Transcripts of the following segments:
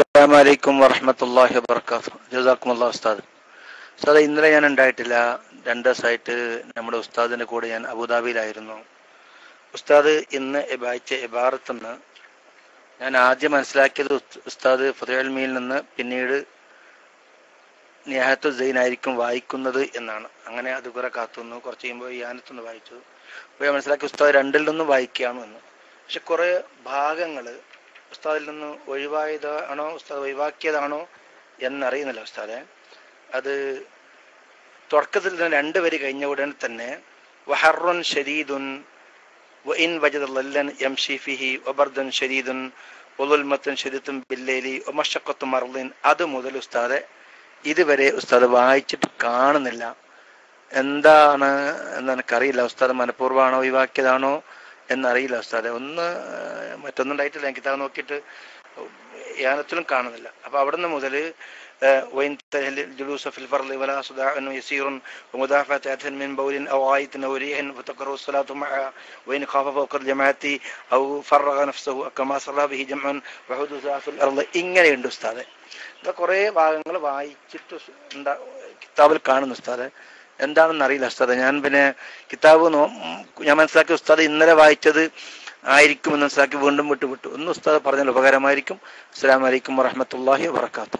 അസ്സലാമു അലൈക്കും വറഹമത്തല്ലാഹി വബർക്കാത്തു ജസാക്കുമുല്ലാ ഉസ്താദ് ഉസ്താദ് ഇന്നലെ ഞാൻ ഉണ്ടായിട്ടില്ല രണ്ട് ദിവസമായിട്ട് നമ്മുടെ ഉസ്താദിന്റെ കൂടെ ഞാൻ അബുദാബിയിലായിരുന്നു ഉസ്താദ് ഇന്ന് വായിച്ച ഇബാറത്തുനിന്ന് ഞാൻ ആദ്യം മനസ്സിലാക്കിയത് ഉസ്- ഉസ്താദ് ഫുദൽമിയിൽ നിന്ന് പിന്നീട് നിഹാത്തു സൈൻ ആയിരിക്കും വായിക്കുന്നത് എന്നാണ് അങ്ങനെ അത് കുറെ കാത്തുനിന്നു കുറച്ച് കഴിയുമ്പോൾ യാനത്തുനിന്ന് വായിച്ചു അപ്പോൾ ഞാൻ മനസ്സിലാക്കി ഉസ്താദ് രണ്ടിൽ നിന്നും വായിക്കുകയാണ് എന്ന് പക്ഷെ കുറെ ഭാഗങ്ങള് ഉസ്താദിൽ നിന്ന് ഒഴിവായതാണോ ഉസ്താദ് ഒഴിവാക്കിയതാണോ എന്നറിയുന്നില്ല ഉസ്താദെ അത് തുടക്കത്തിൽ തന്നെ രണ്ട് വരി കഴിഞ്ഞ ഉടൻ തന്നെ വഹറുൻ ഷരീദുൻ വഇൻ വജദ ലല്ലൻ യംശി ഫിഹി വബർദൻ ഷരീദുൻ വളുൽമത്തുൻ ഷരീദുൻ ബില്ലൈലി വമശഖത്തു മർദിൻ അത് മുതൽ ഉസ്താദെ ഇതുവരെ ഉസ്താദ് വായിച്ചിട്ട് കാണുന്നില്ല എന്താണ് എന്ന് എനിക്കറിയില്ല ഉസ്താദ് മനഃപൂർവ്വമാണോ ഒഴിവാക്കിയതാണോ എന്നറിയില്ല ഉസ്താദെ ഒന്ന് ഏഹ്, മറ്റൊന്നും ഉണ്ടായിട്ടില്ല ഞാൻ കിതാബ് നോക്കിയിട്ട് യാനത്തിലും കാണുന്നില്ല അപ്പൊ അവിടുന്ന് മുതൽ وإن تهل الجلوس في الفرض ولا صداع يسير ومدافعة أثر من بول أو غاية أو ريح فتقرأ الصلاة معها وإن خاف فوق الجماعة أو فرغ نفسه كما صلى به جمع وحدث في الأرض ഇങ്ങനെയുണ്ട് ഉസ്താദെ ഇത് കുറേ ഭാഗങ്ങൾ വായിച്ചിട്ട് ഉസ് എന്താ കിതാബിൽ കാണുന്നു ഉസ്താദെ എന്താണെന്ന് അറിയില്ല ഉസ്താദെ ഞാൻ പിന്നെ കിതാബ് നോ ഉം, ഞാൻ മനസ്സിലാക്കി ഉസ്താദ് ഇന്നലെ വായിച്ചത് ആയിരിക്കും എന്ന് മനസ്സിലാക്കി വീണ്ടും വിട്ടു വിട്ടു ഒന്ന് ഉസ്താദ് പറഞ്ഞാൽ ഉപകാരമായിരിക്കും അസ്സലാമു അലൈക്കും വറഹ്മത്തുള്ളാഹി വബറകാതുഹു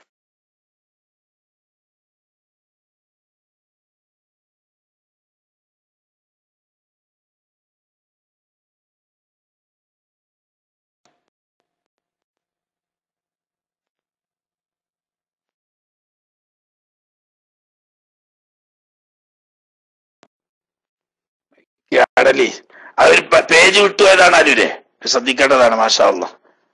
യാടലി അവർ പേജ് വിട്ടുപോയതാണ് അലുരെ ശ്രദ്ധിക്കേണ്ടതാണ് മാഷാ അള്ളാ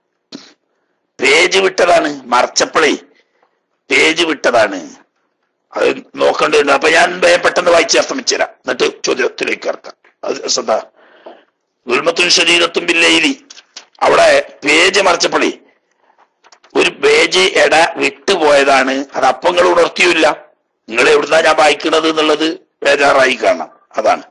പേജ് വിട്ടതാണ് മറച്ചപ്പളേ പേജ് വിട്ടതാണ് അത് നോക്കേണ്ടതുണ്ട് അപ്പൊ ഞാൻ വേ- പെട്ടെന്ന് വായിച്ച് അസ്തമിച്ചു തരാം എന്നിട്ട് ചോദ്യത്തിലേക്ക് ഇറക്കാം അത് ശ്രദ്ധ ദുൽമത്തും ശരീരത്തും ബില്ലയിലി അവിടെ പേജ് മറച്ചപ്പളേ ഒരു പേജ് എട വിട്ടുപോയതാണ് അത് അപ്പങ്ങൾ ഉണർത്തിയില്ല നിങ്ങൾ എവിടുന്നാ ഞാൻ വായിക്കുന്നത് എന്നുള്ളത് ബേജാറായി കാണാം അതാണ്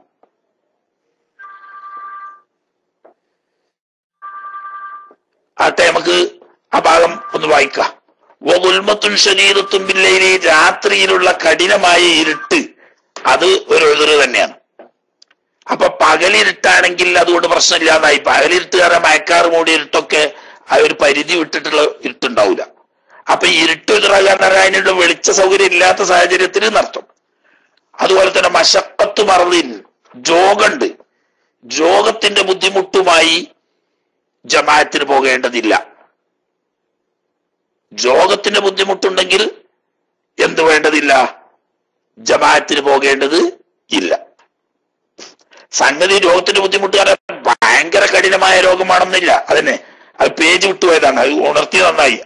ആട്ടെ നമുക്ക് ആ ഭാഗം ഒന്ന് വായിക്കാം ഉൽമത്തും ശരീരത്തും ബില്ലയിലെ രാത്രിയിലുള്ള കഠിനമായ ഇരുട്ട് അത് ഒരു എതിര് തന്നെയാണ് അപ്പൊ പകലിരുട്ടാണെങ്കിൽ അതുകൊണ്ട് പ്രശ്നമില്ലാതായി പകലിരുട്ട് കാരണം മയക്കാറ് മൂടി ഇരുട്ടൊക്കെ ആ ഒരു പരിധി വിട്ടിട്ടുള്ള ഇരുട്ടുണ്ടാവില്ല അപ്പൊ ഇരുട്ട് എതിറാകാൻ അതിനുള്ള വെളിച്ച സൗകര്യം ഇല്ലാത്ത സാഹചര്യത്തിൽ നടത്തും അതുപോലെ തന്നെ മശക്കത്ത് മറലിൻ ജോഗുണ്ട് ജോഗത്തിന്റെ ബുദ്ധിമുട്ടുമായി ജമാഅത്തിന് പോകേണ്ടതില്ല രോഗത്തിന്റെ ബുദ്ധിമുട്ടുണ്ടെങ്കിൽ എന്ത് വേണ്ടതില്ല ജമാഅത്തിന് പോകേണ്ടത് ഇല്ല സംഗതി രോഗത്തിന്റെ ബുദ്ധിമുട്ട് കാരണം ഭയങ്കര കഠിനമായ രോഗമാണെന്നില്ല അതന്നെ അത് പേജ് വിട്ടുപോയതാണ് അത് ഉണർത്തി നന്നായി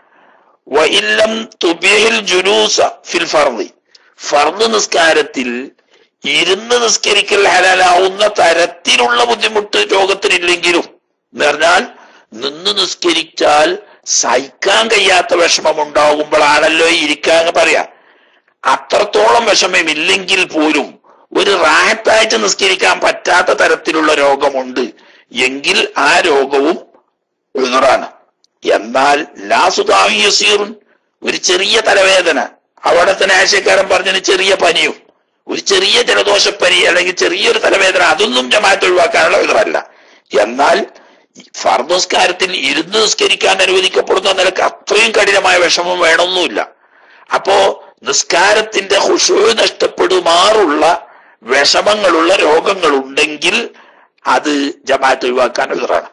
വഇല്ലം തുബിഹിൽ ജുലൂസ ഫിൽ ഫർദി ഫർദ് നിസ്കാരത്തിൽ ഇരുന്ന് നിസ്കരിക്കൽ ഹലാലാവുന്ന തരത്തിലുള്ള ബുദ്ധിമുട്ട് രോഗത്തിനില്ലെങ്കിലും എന്ന് പറഞ്ഞാൽ നിന്ന് നിസ്കരിച്ചാൽ സഹിക്കാൻ കഴിയാത്ത വിഷമം ഉണ്ടാകുമ്പോഴാണല്ലോ ഈ ഇരിക്കാൻ പറയാ അത്രത്തോളം വിഷമമില്ലെങ്കിൽ പോലും ഒരു റാഹത്തായിട്ട് നിസ്കരിക്കാൻ പറ്റാത്ത തരത്തിലുള്ള രോഗമുണ്ട് എങ്കിൽ ആ രോഗവും എതിറാണ് എന്നാൽ ലാസുതാവിയസീറുൻ ഒരു ചെറിയ തലവേദന അവിടെ തന്നെ ആശയക്കാരൻ പറഞ്ഞതിന് ചെറിയ പനിയും ഒരു ചെറിയ ജലദോഷപ്പനി അല്ലെങ്കിൽ ചെറിയൊരു തലവേദന അതൊന്നും ജമാഅത്ത് ഒഴിവാക്കാനുള്ള എതിറല്ല എന്നാൽ ഫർദസ്കാരത്തിൽ ഇരുന്ന് നിസ്കരിക്കാൻ അനുവദിക്കപ്പെടുന്ന നിലക്ക് അത്രയും കഠിനമായ വിഷമം വേണമെന്നില്ല അപ്പോ നിസ്കാരത്തിന്റെ ഹുഷു നഷ്ടപ്പെടുമാറുള്ള വിഷമങ്ങളുള്ള രോഗങ്ങൾ ഉണ്ടെങ്കിൽ അത് ജമാഅത്ത് ഒഴിവാക്കാൻ എതിറാണ്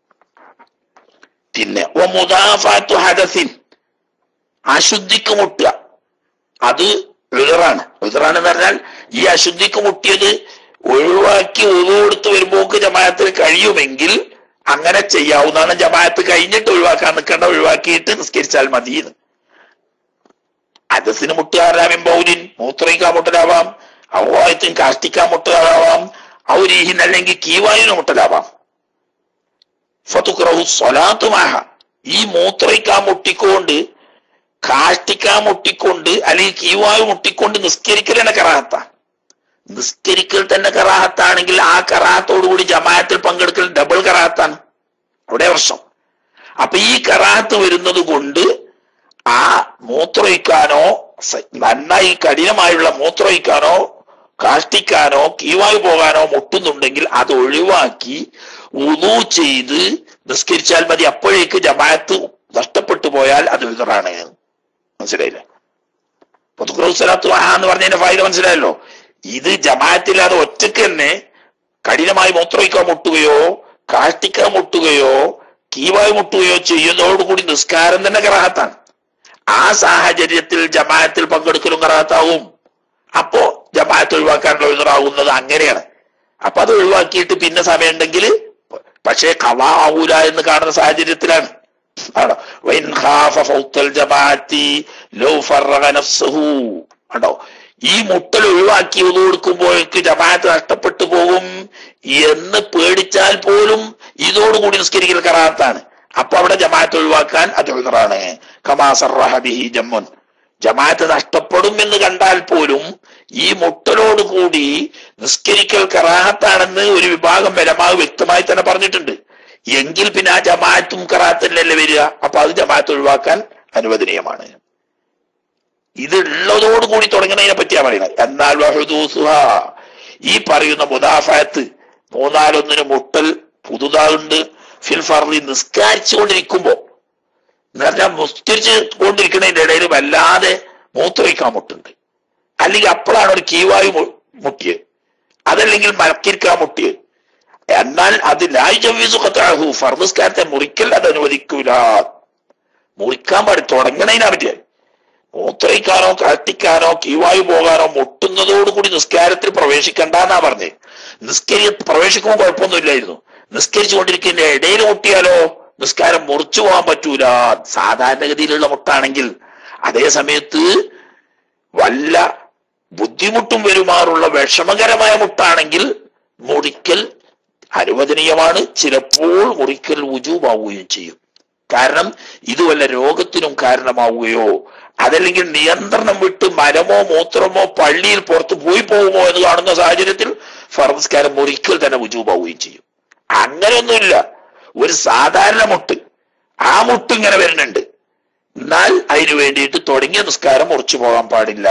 പിന്നെ ഒ മുദാഫാത്തു ഹദസിൻ അശുദ്ധിക്ക് മുട്ടുക അത് എതിറാണ് എതിറാണ് എന്ന് പറഞ്ഞാൽ ഈ അശുദ്ധിക്ക് മുട്ടിയത് ഒഴിവാക്കി ഒതുകൊടുത്ത് വരുമ്പോക്ക് ജമാഅത്തിന് കഴിയുമെങ്കിൽ അങ്ങനെ ചെയ്യാവുന്നതാണ് ജമാഅത്ത് കഴിഞ്ഞിട്ട് ഒഴിവാക്കാൻ നിൽക്കേണ്ട ഒഴിവാക്കിയിട്ട് നിസ്കരിച്ചാൽ മതി എന്ന്. അതസിന് മുട്ടുകാരാമിൻ ബൗലിൻ മൂത്രയിക്കാൻ മുട്ടലാവാം ഔവായത്തിന് കാഷ്ടിക്കാൻ മുട്ടലാവാം ഔരീഹിൻ അല്ലെങ്കിൽ കീവായുന് മുട്ടലാവാം ഫതുക്രഹു സ്വലാത്തുമാഹ ഈ മൂത്രയിക്കാൻ മുട്ടിക്കൊണ്ട് കാഷ്ടിക്കാൻ മുട്ടിക്കൊണ്ട് അല്ലെങ്കിൽ കീവായു മുട്ടിക്കൊണ്ട് നിസ്കരിക്കൽ തന്നെ കറാഹത്താണ് നിസ്കരിക്കൽ തന്നെ കറാഹത്താണെങ്കിൽ ആ കറാഹത്തോടുകൂടി ജമാഅത്തിൽ പങ്കെടുക്കൽ ഡബിൾ കറാഹത്താണ് അവിടെ പ്രശ്നം അപ്പൊ ഈ കറാത്ത് വരുന്നത് കൊണ്ട് ആ മൂത്രമൊഴിക്കാനോ സ- നന്നായി കഠിനമായുള്ള മൂത്രമൊഴിക്കാനോ കാഷ്ടിക്കാനോ കീവായി പോകാനോ മുട്ടുന്നുണ്ടെങ്കിൽ അത് ഒഴിവാക്കി ഉദു ചെയ്ത് നിസ്കരിച്ചാൽ മതി അപ്പോഴേക്ക് ജമാഅത്ത് നഷ്ടപ്പെട്ടു പോയാൽ അത് വിതറാണ് മനസ്സിലായില്ലേ പൊതുക്രൗസലാത്തു എന്ന് പറഞ്ഞതിന്റെ ഫായിദ മനസ്സിലായല്ലോ ഇത് ജമാഅത്തില്ലാതെ ഒറ്റയ്ക്ക് തന്നെ കഠിനമായി മൂത്രമൊഴിക്കാൻ മുട്ടുകയോ കാഷ്ടിക്കാൻ മുട്ടുകയോ കീവായി മുട്ടുകയോ ചെയ്യുന്നതോടുകൂടി നിസ്കാരം തന്നെ കറാഹത്താണ് ആ സാഹചര്യത്തിൽ ജമാഅത്തിൽ പങ്കെടുക്കലും കറാഹത്താവും അപ്പോ ജമാഅത്ത് ഒഴിവാക്കാനുള്ള എതിറാവുന്നത് അങ്ങനെയാണ് അപ്പൊ അത് ഒഴിവാക്കിയിട്ട് പിന്നെ സമയമുണ്ടെങ്കിൽ പക്ഷേ കവാ ആവൂല എന്ന് കാണുന്ന സാഹചര്യത്തിലാണ് ആണോ വൈൻ ഖാഫ ഫൗത്തൽ ജമാഅത്തി ലൗ ഫറഗ നഫ്സഹു ആണോ ഈ മുട്ടൽ ഒഴിവാക്കി ഒതു കൊടുക്കുമ്പോഴേക്ക് ജമാഅത്ത് നഷ്ടപ്പെട്ടു പോകും എന്ന് പേടിച്ചാൽ പോലും ഇതോടുകൂടി നിസ്കരിക്കൽ കറാത്താണ് അപ്പൊ അവിടെ ജമാഅത്ത് ഒഴിവാക്കാൻ അത് എഴുതറാണ് കമാസറഹബിഹി ജമ്മുൻ ജമാഅത്ത് നഷ്ടപ്പെടും എന്ന് കണ്ടാൽ പോലും ഈ മുട്ടലോടുകൂടി നിസ്കരിക്കൽ കറാഹത്താണെന്ന് ഒരു വിഭാഗം ബലമാവ് വ്യക്തമായി തന്നെ പറഞ്ഞിട്ടുണ്ട് എങ്കിൽ പിന്നെ ആ ജമാഅത്തും കറാത്തല്ലല്ലേ വരിക അപ്പൊ അത് ജമാഅത്ത് ഒഴിവാക്കാൻ അനുവദനീയമാണ് ഇത് ഉള്ളതോടുകൂടി തുടങ്ങുന്നതിനെ പറ്റിയാ പറയുന്നത് എന്നാൽ വഹദൂസുഹ ഈ പറയുന്ന മുദാഫാത്ത് മൂന്നാലൊന്നിന് മുട്ടൽ പുതുതാളുണ്ട് ഫിൽ ഫർദി നിസ്കാരിച്ചുകൊണ്ടിരിക്കുമ്പോ എന്ന് പറഞ്ഞാൽ മുസ്കരിച്ച് കൊണ്ടിരിക്കുന്നതിന്റെ ഇടയിൽ വല്ലാതെ മൂത്രമൊഴിക്കാൻ മുട്ടുണ്ട് അല്ലെങ്കിൽ അപ്പോഴാണ് ഒരു കീവായു മു- മുട്ടിയത് അതല്ലെങ്കിൽ മലക്കിരിക്കാൻ മുട്ടിയത് എന്നാൽ അത് ലായ് ജവീസു കത്താഹു ഫർദസ്കാരത്തെ മുറിക്കൽ അത് അനുവദിക്കൂല മുറിക്കാൻ പാടി തുടങ്ങണതിനാ പറ്റിയത് മൂത്രയിക്കാനോ കട്ടിക്കാനോ കീവായു പോകാനോ മുട്ടുന്നതോടുകൂടി നിസ്കാരത്തിൽ പ്രവേശിക്കണ്ടെന്നാ പറഞ്ഞത് നിസ്കരി പ്രവേശിക്കുമ്പോൾ കുഴപ്പമൊന്നുമില്ലായിരുന്നു നിസ്കരിച്ചു കൊണ്ടിരിക്കുന്ന ഇടയിൽ മുട്ടിയാലോ നിസ്കാരം മുറിച്ചു പോകാൻ പറ്റൂല സാധാരണഗതിയിലുള്ള മുട്ടാണെങ്കിൽ അതേ സമയത്ത് വല്ല ബുദ്ധിമുട്ടും വരുമാറുള്ള വിഷമകരമായ മുട്ടാണെങ്കിൽ മുറിക്കൽ അനുവദനീയമാണ് ചിലപ്പോൾ മുറിക്കൽ ഉജൂബാവുകയും ചെയ്യും കാരണം ഇത് വല്ല രോഗത്തിനും കാരണമാവുകയോ അതല്ലെങ്കിൽ നിയന്ത്രണം വിട്ട് മലമോ മൂത്രമോ പള്ളിയിൽ പുറത്ത് പോയി പോകുമോ എന്ന് കാണുന്ന സാഹചര്യത്തിൽ ഫർമസ്കാരം മുറിക്കൽ തന്നെ ഉജൂബാവുകയും ചെയ്യും അങ്ങനെയൊന്നുമില്ല ഒരു സാധാരണ മുട്ട് ആ മുട്ട് ഇങ്ങനെ വരുന്നുണ്ട് എന്നാൽ അതിനു വേണ്ടിയിട്ട് തുടങ്ങിയ നിസ്കാരം മുറിച്ചു പോകാൻ പാടില്ല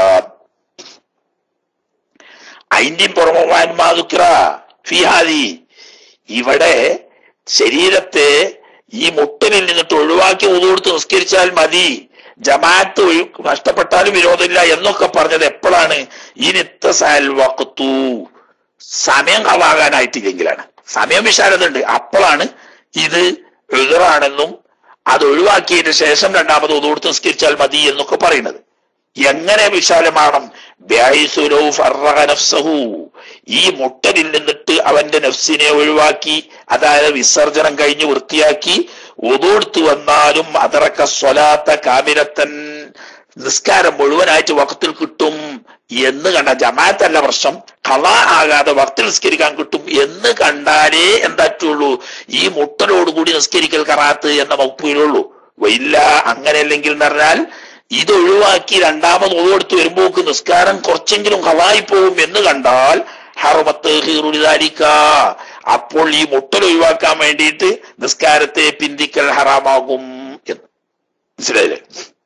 അതിന്റെയും പുറമാൻമാതുക്ര ഫിഹാദി ഇവിടെ ശരീരത്തെ ഈ മുട്ടനിൽ നിന്നിട്ട് ഒഴിവാക്കി ഉതുകൊടുത്ത് നിസ്കരിച്ചാൽ മതി ജമാഅത്ത് ഒഴി- നഷ്ടപ്പെട്ടാലും വിരോധമില്ല എന്നൊക്കെ പറഞ്ഞത് എപ്പോഴാണ് ഈ നിത്തസാൽ വക്കത്തു സമയം കളാകാനായിട്ടില്ലെങ്കിലാണ് സമയം വിശാലത ഉണ്ട് അപ്പോഴാണ് ഇത് എതിറാണെന്നും അത് ഒഴിവാക്കിയതിന് ശേഷം രണ്ടാമത് ഒതുകൊടുത്ത് നിസ്കരിച്ചാൽ മതി എന്നൊക്കെ പറയുന്നത് എങ്ങനെ വിശാലമാണ് ബൈസുലോ ഫർറഹ നഫ്സഹു ഈ മുട്ടനിൽ നിന്നിട്ട് അവന്റെ നഫ്സിനെ ഒഴിവാക്കി അതായത് വിസർജനം കഴിഞ്ഞ് വൃത്തിയാക്കി ഒതുകൊടുത്തു വന്നാലും അതറക്ക സ്വലാത്ത കാമിരത്തൻ നിസ്കാരം മുഴുവനായിട്ട് വക്കത്തിൽ കിട്ടും എന്ന് കണ്ട ജമാഅത്തല്ല പ്രശ്നം കള ആകാതെ വക്തിൽ നിസ്കരിക്കാൻ കിട്ടും എന്ന് കണ്ടാലേ എന്താറ്റുള്ളൂ ഈ മുട്ടലോടുകൂടി നിസ്കരിക്കൽ കറാത്ത് എന്ന വകുപ്പിലുള്ളൂ ഇല്ല അങ്ങനെയല്ലെങ്കിൽ എന്ന് പറഞ്ഞാൽ ഇത് ഒഴിവാക്കി രണ്ടാമത് ഒതുകൊടുത്ത് വരുമ്പോക്ക് നിസ്കാരം കുറച്ചെങ്കിലും കളായി പോകും എന്ന് കണ്ടാൽ ഹറുമത്ത് ഹീറുലിതാരിക്ക അപ്പോൾ ഈ മുട്ടൽ ഒഴിവാക്കാൻ വേണ്ടിയിട്ട് നിസ്കാരത്തെ പിന്തിക്കൽ ഹറാമാകും എന്ന് മനസ്സിലായില്ലേ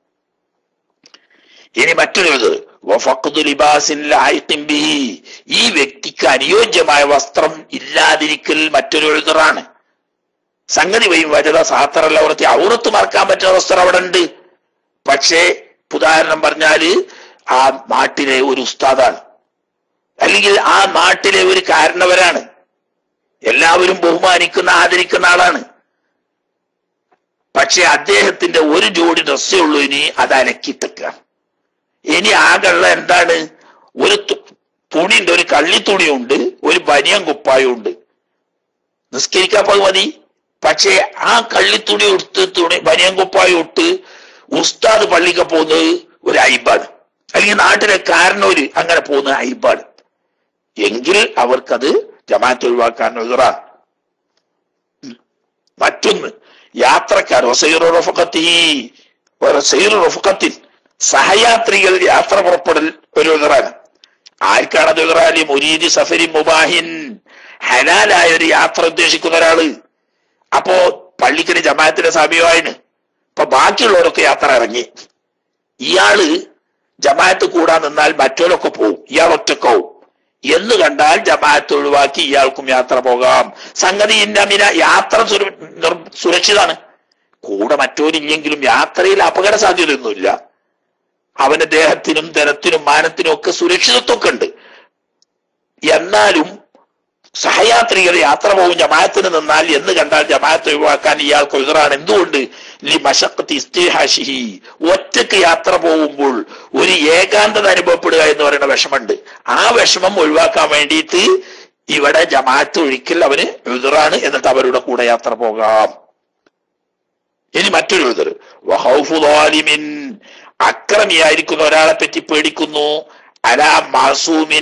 ഇനി മറ്റൊരു ഇത് വഫഖ്ദു ലിബാസിൻ ലായിഖിൻ ബിഹി. ഈ വ്യക്തിക്ക് അനുയോജ്യമായ വസ്ത്രം ഇല്ലാതിരിക്കൽ മറ്റൊരു എഴുതറാണ് സംഗതി വയും വജത സാത്തറല്ല ഉറത്തി ഔറത്ത് മറക്കാൻ പറ്റുന്ന വസ്ത്രം അവിടെ ഉണ്ട് പക്ഷേ ഉദാഹരണം പറഞ്ഞാല് ആ നാട്ടിലെ ഒരു ഉസ്താദാണ് അല്ലെങ്കിൽ ആ നാട്ടിലെ ഒരു കാരണവരാണ് എല്ലാവരും ബഹുമാനിക്കുന്ന ആദരിക്കുന്ന ആളാണ് പക്ഷെ അദ്ദേഹത്തിന്റെ ഒരു ജോഡി ഡ്രസ്സേ ഉള്ളൂ ഇനി അത് അലക്കിട്ടക്കുക ഇനി ആകെയുള്ള എന്താണ് ഒരു തു- തുണിയുണ്ട് ഒരു കള്ളിത്തുണിയുണ്ട് ഒരു ബനിയൻ കുപ്പായും ഉണ്ട് നിസ്കരിക്കാൻ പോയി മതി പക്ഷേ ആ കള്ളിത്തുണി ഉടുത്ത് തുണി ബനിയൻ കുപ്പായം ഇട്ട് ഉസ്താദ് പള്ളിക്ക് പോകുന്നത് ഒരു അയിബാണ് അല്ലെങ്കിൽ നാട്ടിലെ കാരണവര് അങ്ങനെ പോകുന്ന അയിബാണ് എങ്കിൽ അവർക്കത് ജമാഅത്ത് ഒഴിവാക്കാൻ എതിറാണ് മറ്റൊന്ന് യാത്രക്കാർ റഫക്കത്തിൽ സഹയാത്രികൾ യാത്ര പുറപ്പെടൽ ഒരു എതിറാണ് ആർക്കാണ് അത് എതിറാലി മുരീദി സഫരി മുബാഹിൻ ഹലാലായ ഒരു യാത്ര ഉദ്ദേശിക്കുന്ന ഒരാള് അപ്പോ പള്ളിക്കല് ജമാഅത്തിന്റെ സമയമായിന് അപ്പൊ ബാക്കിയുള്ളവരൊക്കെ യാത്ര ഇറങ്ങി ഇയാള് ജമാഅത്ത് കൂടാൻ നിന്നാൽ മറ്റോരൊക്കെ പോവും ഇയാൾ ഒറ്റക്കാവും എന്ന് കണ്ടാൽ ജമാഅത്ത് ഒഴിവാക്കി ഇയാൾക്കും യാത്ര പോകാം സംഗതി ഇന്നമിന യാത്ര സുര- നിർ- സുരക്ഷിതാണ് കൂടെ മറ്റോരില്ലെങ്കിലും യാത്രയിൽ അപകട സാധ്യതയൊന്നുമില്ല അവന്റെ ദേഹത്തിനും ധനത്തിനും മാനത്തിനും ഒക്കെ സുരക്ഷിതത്വമൊക്കെ ഉണ്ട് എന്നാലും സഹയാത്രികർ യാത്ര പോകും ജമാഅത്തിന് നിന്നാൽ എന്ന് കണ്ടാൽ ജമാഅത്ത് ഒഴിവാക്കാൻ ഇയാൾക്ക് എതിറാണ് എന്തുകൊണ്ട് ലി മശക്കത്ത് ഇസ്തിഹാഷിഹി ഒറ്റക്ക് യാത്ര പോകുമ്പോൾ ഒരു ഏകാന്തത അനുഭവപ്പെടുക എന്ന് പറയുന്ന വിഷമുണ്ട് ആ വിഷമം ഒഴിവാക്കാൻ വേണ്ടിയിട്ട് ഇവിടെ ജമാഅത്ത് ഒഴിക്കൽ അവന് എതിറാണ് എന്നിട്ട് അവരുടെ കൂടെ യാത്ര പോകാം ഇനി മറ്റൊരു എതിർ വഹൗഫുദാലിമിൻ അക്രമിയായിരിക്കുന്ന ഒരാളെ പറ്റി പേടിക്കുന്നു അലാ മാസൂമിൻ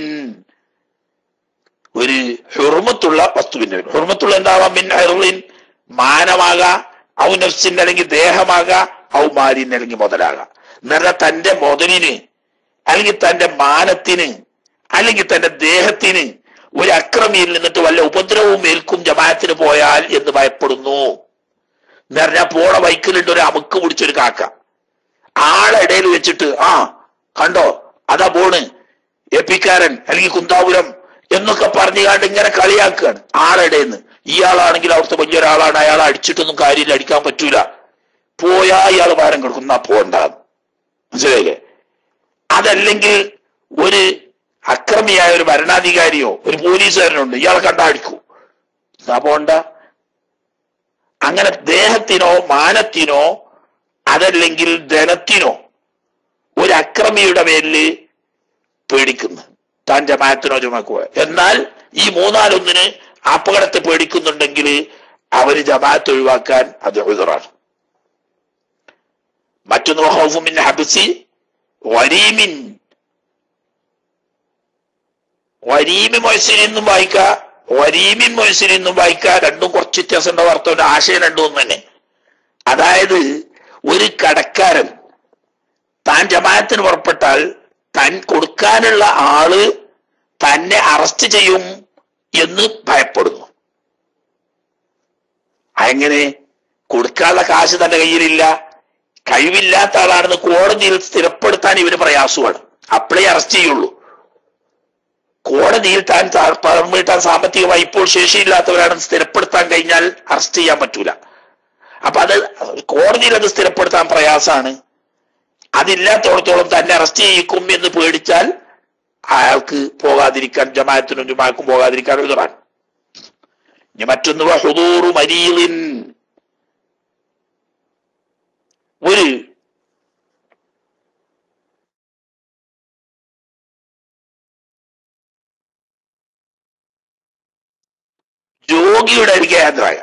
ഒരു ഹുർമത്തുള്ള വസ്തുവിന്റെ പേര്. ഹുർമത്തുള്ള എന്താവാം മിൻ അറുളിൻ മാനമാകാ ഔ നഫ്സിൻ അല്ലെങ്കിൽ ദേഹമാകാ ഔ മാലിൻ അല്ലെങ്കിൽ മുതലാകാം എന്നാൽ തന്റെ മുതലിന് അല്ലെങ്കിൽ തന്റെ മാനത്തിന് അല്ലെങ്കിൽ തന്റെ ദേഹത്തിന് ഒരു അക്രമിയിൽ നിന്നിട്ട് വല്ല ഉപദ്രവവും ഏൽക്കും ജമാഅത്തിന് പോയാൽ എന്ന് ഭയപ്പെടുന്നു എന്ന് പറഞ്ഞാൽ പോണ ബൈക്കിലുണ്ട് ഒരു അമുക്ക് പിടിച്ചൊരു കാക്ക ആളെ ഇടയിൽ വെച്ചിട്ട് ആ കണ്ടോ അതാ പോണ് എപ്പിക്കാരൻ അല്ലെങ്കിൽ കുന്താപുരം എന്നൊക്കെ പറഞ്ഞു കാണ്ട് ഇങ്ങനെ കളിയാക്കുകയാണ് ആളിടയിന്ന് ഇയാളാണെങ്കിൽ അവിടുത്തെ വലിയൊരാളാണ് അയാളെ അടിച്ചിട്ടൊന്നും കാര്യമില്ല അടിക്കാൻ പറ്റൂല പോയാ ഇയാൾ ഭാരം കൊടുക്കും എന്നാ പോണ്ട മനസ്സിലായില്ലേ അതല്ലെങ്കിൽ ഒരു അക്രമിയായ ഒരു ഭരണാധികാരിയോ ഒരു പോലീസുകാരനുണ്ട് ഇയാളെ കണ്ടാ അടിക്കൂ എന്നാ പോണ്ട അങ്ങനെ ദേഹത്തിനോ മാനത്തിനോ അതല്ലെങ്കിൽ ധനത്തിനോ ഒരു അക്രമിയുടെ പേരില് പേടിക്കുന്നു താൻ ജമാഅത്തിനോ ജമാക്കോ എന്നാൽ ഈ മൂന്നാലൊന്നിന് അപകടത്തെ പേടിക്കുന്നുണ്ടെങ്കിൽ അവര് ജമാഅത്ത് ഒഴിവാക്കാൻ അത് എഴുതറാണ് മറ്റൊന്ന് ഹൗഫുമിൻ ഹബിസി വരീമിൻ വരീമി മൊയ്സിൽ നിന്നും വായിക്ക വരീമിൻ മൊയ്സിൽ നിന്നും വായിക്ക രണ്ടും കുറച്ച് വ്യത്യാസമുണ്ട് അർത്ഥം ആശയം രണ്ടും ഒന്ന് തന്നെ അതായത് ഒരു കടക്കാരൻ താൻ ജമാഅത്തിന് പുറപ്പെട്ടാൽ താൻ കൊടുക്കാനുള്ള ആള് തന്നെ അറസ്റ്റ് ചെയ്യും എന്ന് ഭയപ്പെടുന്നു അതെങ്ങനെ കൊടുക്കാനുള്ള കാശ് തന്റെ കയ്യിലില്ല കഴിവില്ലാത്ത ആളാണെന്ന് കോടതിയിൽ സ്ഥിരപ്പെടുത്താൻ ഇവര് പ്രയാസമാണ് അപ്പോഴേ അറസ്റ്റ് ചെയ്യുള്ളൂ കോടതിയിൽ താൻ താ- പണം വീട്ടാൻ സാമ്പത്തികമായി ഇപ്പോൾ ശേഷിയില്ലാത്തവരാണെന്ന് സ്ഥിരപ്പെടുത്താൻ കഴിഞ്ഞാൽ അറസ്റ്റ് ചെയ്യാൻ പറ്റൂല അപ്പൊ അത് കോടതിയിൽ അത് സ്ഥിരപ്പെടുത്താൻ പ്രയാസമാണ് അതില്ലാത്തോടത്തോളം തന്നെ അറസ്റ്റ് ചെയ്യിക്കും എന്ന് പേടിച്ചാൽ അയാൾക്ക് പോകാതിരിക്കാൻ ജമാഅത്തിനും ജുമാക്കും പോകാതിരിക്കാൻ എഴുതറാൻ ഇനി മറ്റൊന്ന് ഹുദൂറു മരീലിൻ ഒരു രോഗിയുടെ അരികെ ഹാജരായ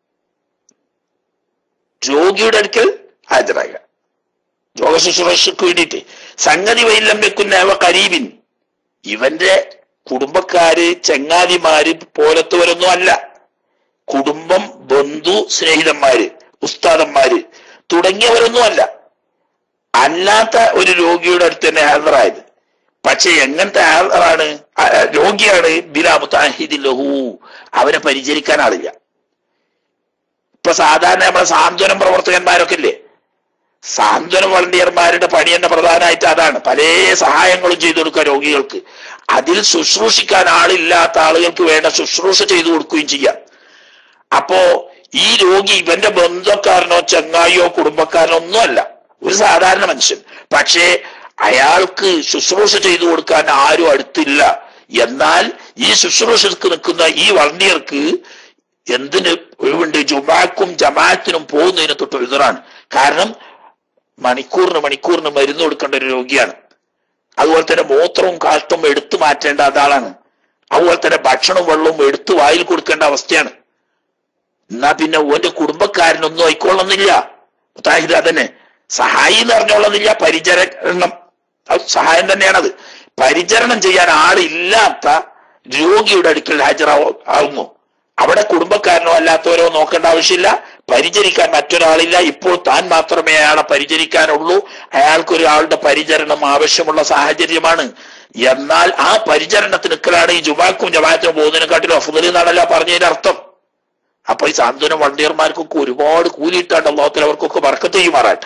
രോഗിയുടെ അടുക്കൽ ഹാജരായ രോഗശുശ്രൂഷയ്ക്ക് വേണ്ടിയിട്ട് സംഗതി വൈലം വെക്കുന്ന അവ കരീബിൻ ഇവന്റെ കുടുംബക്കാര് ചങ്ങാതിമാര് പോലത്തവരൊന്നും അല്ല കുടുംബം ബന്ധു സ്നേഹിതന്മാര് ഉസ്താദന്മാര് തുടങ്ങിയവരൊന്നും അല്ല അല്ലാത്ത ഒരു രോഗിയുടെ അടുത്ത് തന്നെ ഹാജറായത് പക്ഷെ എങ്ങനത്തെ ഹാജറാണ് ആ, രോഗിയാണ് ബിലാമുത്താഹിദില്ലഹു അവനെ പരിചരിക്കാൻ ആളില്ല ഇപ്പൊ സാധാരണ നമ്മളെ സാന്ത്വനം പ്രവർത്തകന്മാരൊക്കെ ഇല്ലേ സാന്ത്വന വളണ്ടിയർമാരുടെ പണി തന്നെ പ്രധാനമായിട്ട് അതാണ് പല സഹായങ്ങളും ചെയ്തു കൊടുക്കുക രോഗികൾക്ക് അതിൽ ശുശ്രൂഷിക്കാൻ ആളില്ലാത്ത ആളുകൾക്ക് വേണ്ട ശുശ്രൂഷ ചെയ്തു കൊടുക്കുകയും ചെയ്യാം അപ്പോ ഈ രോഗി ഇവന്റെ ബന്ധുക്കാരനോ ചങ്ങായിയോ കുടുംബക്കാരനോ ഒന്നുമല്ല ഒരു സാധാരണ മനുഷ്യൻ പക്ഷേ അയാൾക്ക് ശുശ്രൂഷ ചെയ്തു കൊടുക്കാൻ ആരും അടുത്തില്ല എന്നാൽ ഈ ശുശ്രൂഷക്ക് നിൽക്കുന്ന ഈ വളണ്ടിയർക്ക് എന്തിന് ഒഴിവുണ്ട് ജുമാക്കും ജമാഅത്തിനും പോകുന്നതിന് തൊട്ട് എഴുതറാണ് കാരണം മണിക്കൂറിന് മണിക്കൂറിന് മരുന്ന് കൊടുക്കേണ്ട ഒരു രോഗിയാണ് അതുപോലെ തന്നെ മൂത്രവും കാഷ്ടവും എടുത്തു മാറ്റേണ്ട അതാളാണ് അതുപോലെ തന്നെ ഭക്ഷണവും വെള്ളവും എടുത്തു വായിൽ കൊടുക്കേണ്ട അവസ്ഥയാണ് എന്നാ പിന്നെ ഓന്റെ കുടുംബക്കാരനൊന്നും ആയിക്കൊള്ളുന്നില്ല മുത്താഹിദ് അതന്നെ സഹായി എന്ന് പറഞ്ഞോളുന്നില്ല പരിചരണം അത് സഹായം തന്നെയാണത് പരിചരണം ചെയ്യാൻ ആളില്ലാത്ത രോഗിയുടെ അടുക്കൽ ഹാജരാവും ആവുന്നു അവിടെ കുടുംബക്കാരനോ അല്ലാത്തവരോ നോക്കേണ്ട ആവശ്യമില്ല പരിചരിക്കാൻ മറ്റൊരാളില്ല ഇപ്പോൾ താൻ മാത്രമേ അയാളെ പരിചരിക്കാനുള്ളൂ അയാൾക്ക് ഒരാളുടെ പരിചരണം ആവശ്യമുള്ള സാഹചര്യമാണ് എന്നാൽ ആ പരിചരണത്തിന് നിൽക്കലാണ് ഈ ജുമാക്കും ജമാഅത്തിനും പോകുന്നതിനെക്കാട്ടിലും അഫുദലി എന്നാണല്ലോ പറഞ്ഞതിന്റെ അർത്ഥം അപ്പൊ ഈ സാന്ത്വന വളണ്ടിയർമാർക്കൊക്കെ ഒരുപാട് കൂലിയിട്ടാണ്ട് അള്ളാഹത്തിൽ അവർക്കൊക്കെ വർക്കത്ത് ചെയ്യുമാറാട്ടെ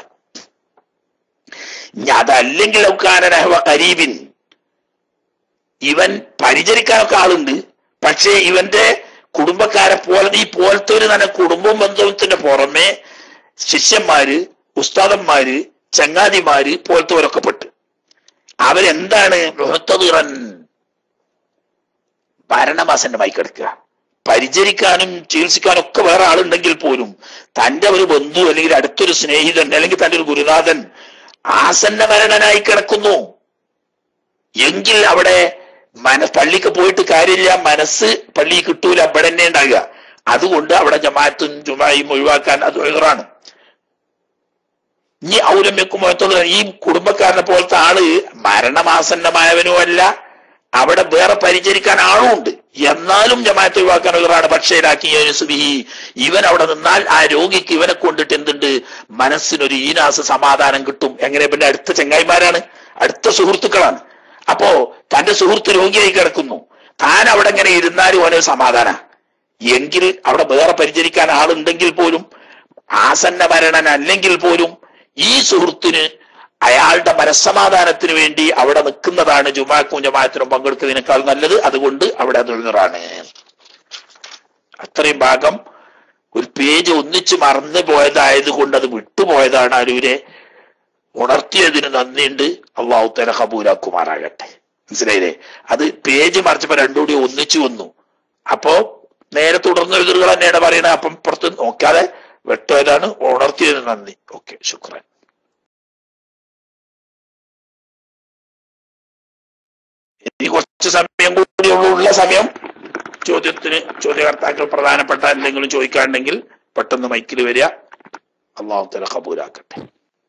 ഇനി അതല്ലെങ്കിൽ ഔക്കാനഹവ കരീബിൻ ഇവൻ പരിചരിക്കാനൊക്കെ ആളുണ്ട് പക്ഷേ ഇവന്റെ കുടുംബക്കാരെ പോലെ ഈ പോലത്തെ ഒരു തന്നെ കുടുംബം ബന്ധത്തിന്റെ പുറമെ ശിഷ്യന്മാര് ഉസ്താദന്മാര് ചങ്ങാതിമാര് പോലത്തെവരൊക്കെ പെട്ട് അവരെന്താണ് മുഹത്തതിറൻ ഭരണമാസന്നമായി കിടക്കുക പരിചരിക്കാനും ചികിത്സിക്കാനും ഒക്കെ വേറെ ആളുണ്ടെങ്കിൽ പോലും തന്റെ ഒരു ബന്ധു അല്ലെങ്കിൽ അടുത്തൊരു സ്നേഹിതൻ അല്ലെങ്കിൽ തന്റെ ഒരു ഗുരുനാഥൻ ആസന്ന മരണനായി കിടക്കുന്നു എങ്കിൽ അവിടെ മന പള്ളിക്ക് പോയിട്ട് കാര്യമില്ല മനസ്സ് പള്ളി കിട്ടൂല അവിടെ തന്നെ ഉണ്ടാകുക അതുകൊണ്ട് അവിടെ ജമാഅത്തും ജുമായും ഒഴിവാക്കാൻ അത് എതിറാണ് ഇനി ഔരമ്യക്കുമ്പോഴത്തോളം ഈ കുടുംബക്കാരനെ പോലത്തെ ആള് മരണമാസന്നമായവനും അല്ല അവിടെ വേറെ പരിചരിക്കാൻ ആളും ഉണ്ട് എന്നാലും ജമാഅത്ത് ഒഴിവാക്കാൻ എതിറാണ് പക്ഷേ സുബിഹി ഇവൻ അവിടെ നിന്നാൽ ആ രോഗിക്ക് ഇവനെ കൊണ്ടിട്ട് എന്തുണ്ട് മനസ്സിനൊരു ഈനാസ് സമാധാനം കിട്ടും എങ്ങനെ പിന്നെ അടുത്ത ചെങ്ങായിമാരാണ് അടുത്ത സുഹൃത്തുക്കളാണ് അപ്പോ തന്റെ സുഹൃത്ത് രോഗിയായി കിടക്കുന്നു താൻ അവിടെ ഇങ്ങനെ ഇരുന്നാലും ഓനൊരു സമാധാന എങ്കിൽ അവിടെ വേറെ പരിചരിക്കാൻ ആളുണ്ടെങ്കിൽ പോലും ആസന്ന മരണൻ അല്ലെങ്കിൽ പോലും ഈ സുഹൃത്തിന് അയാളുടെ മനസ്സമാധാനത്തിന് വേണ്ടി അവിടെ നിൽക്കുന്നതാണ് ജുമാക്കും ജമാഅത്തിനും പങ്കെടുക്കുന്നതിനേക്കാൾ നല്ലത് അതുകൊണ്ട് അവിടെ തൊഴിലുറാണ് അത്രയും ഭാഗം ഒരു പേജ് ഒന്നിച്ച് മറന്നു പോയതായത് കൊണ്ട് അത് വിട്ടുപോയതാണ് അരൂരെ ഉണർത്തിയതിന് നന്ദിയുണ്ട് അള്ളാഹു തല കബൂലാക്കുമാറാകട്ടെ മനസ്സിലായില്ലേ അത് പേജ് മറിച്ചപ്പോ രണ്ടും കൂടി ഒന്നിച്ചു വന്നു അപ്പോ നേരെ തുടർന്ന് എതിരുകൾ തന്നെയാണ് പറയുന്നത് അപ്പം പുറത്ത് നോക്കാതെ വെട്ടോതാണ് ഉണർത്തിയതിന് നന്ദി ഓക്കെ ശുക്രൻ ഇനി കുറച്ച് സമയം കൂടി ഉള്ള സമയം ചോദ്യത്തിന് ചോദ്യകർത്താക്കൾ പ്രധാനപ്പെട്ട എന്തെങ്കിലും ചോദിക്കാനുണ്ടെങ്കിൽ പെട്ടെന്ന് മൈക്കിൽ വരിക അള്ളാഹു തല കബൂലാക്കട്ടെ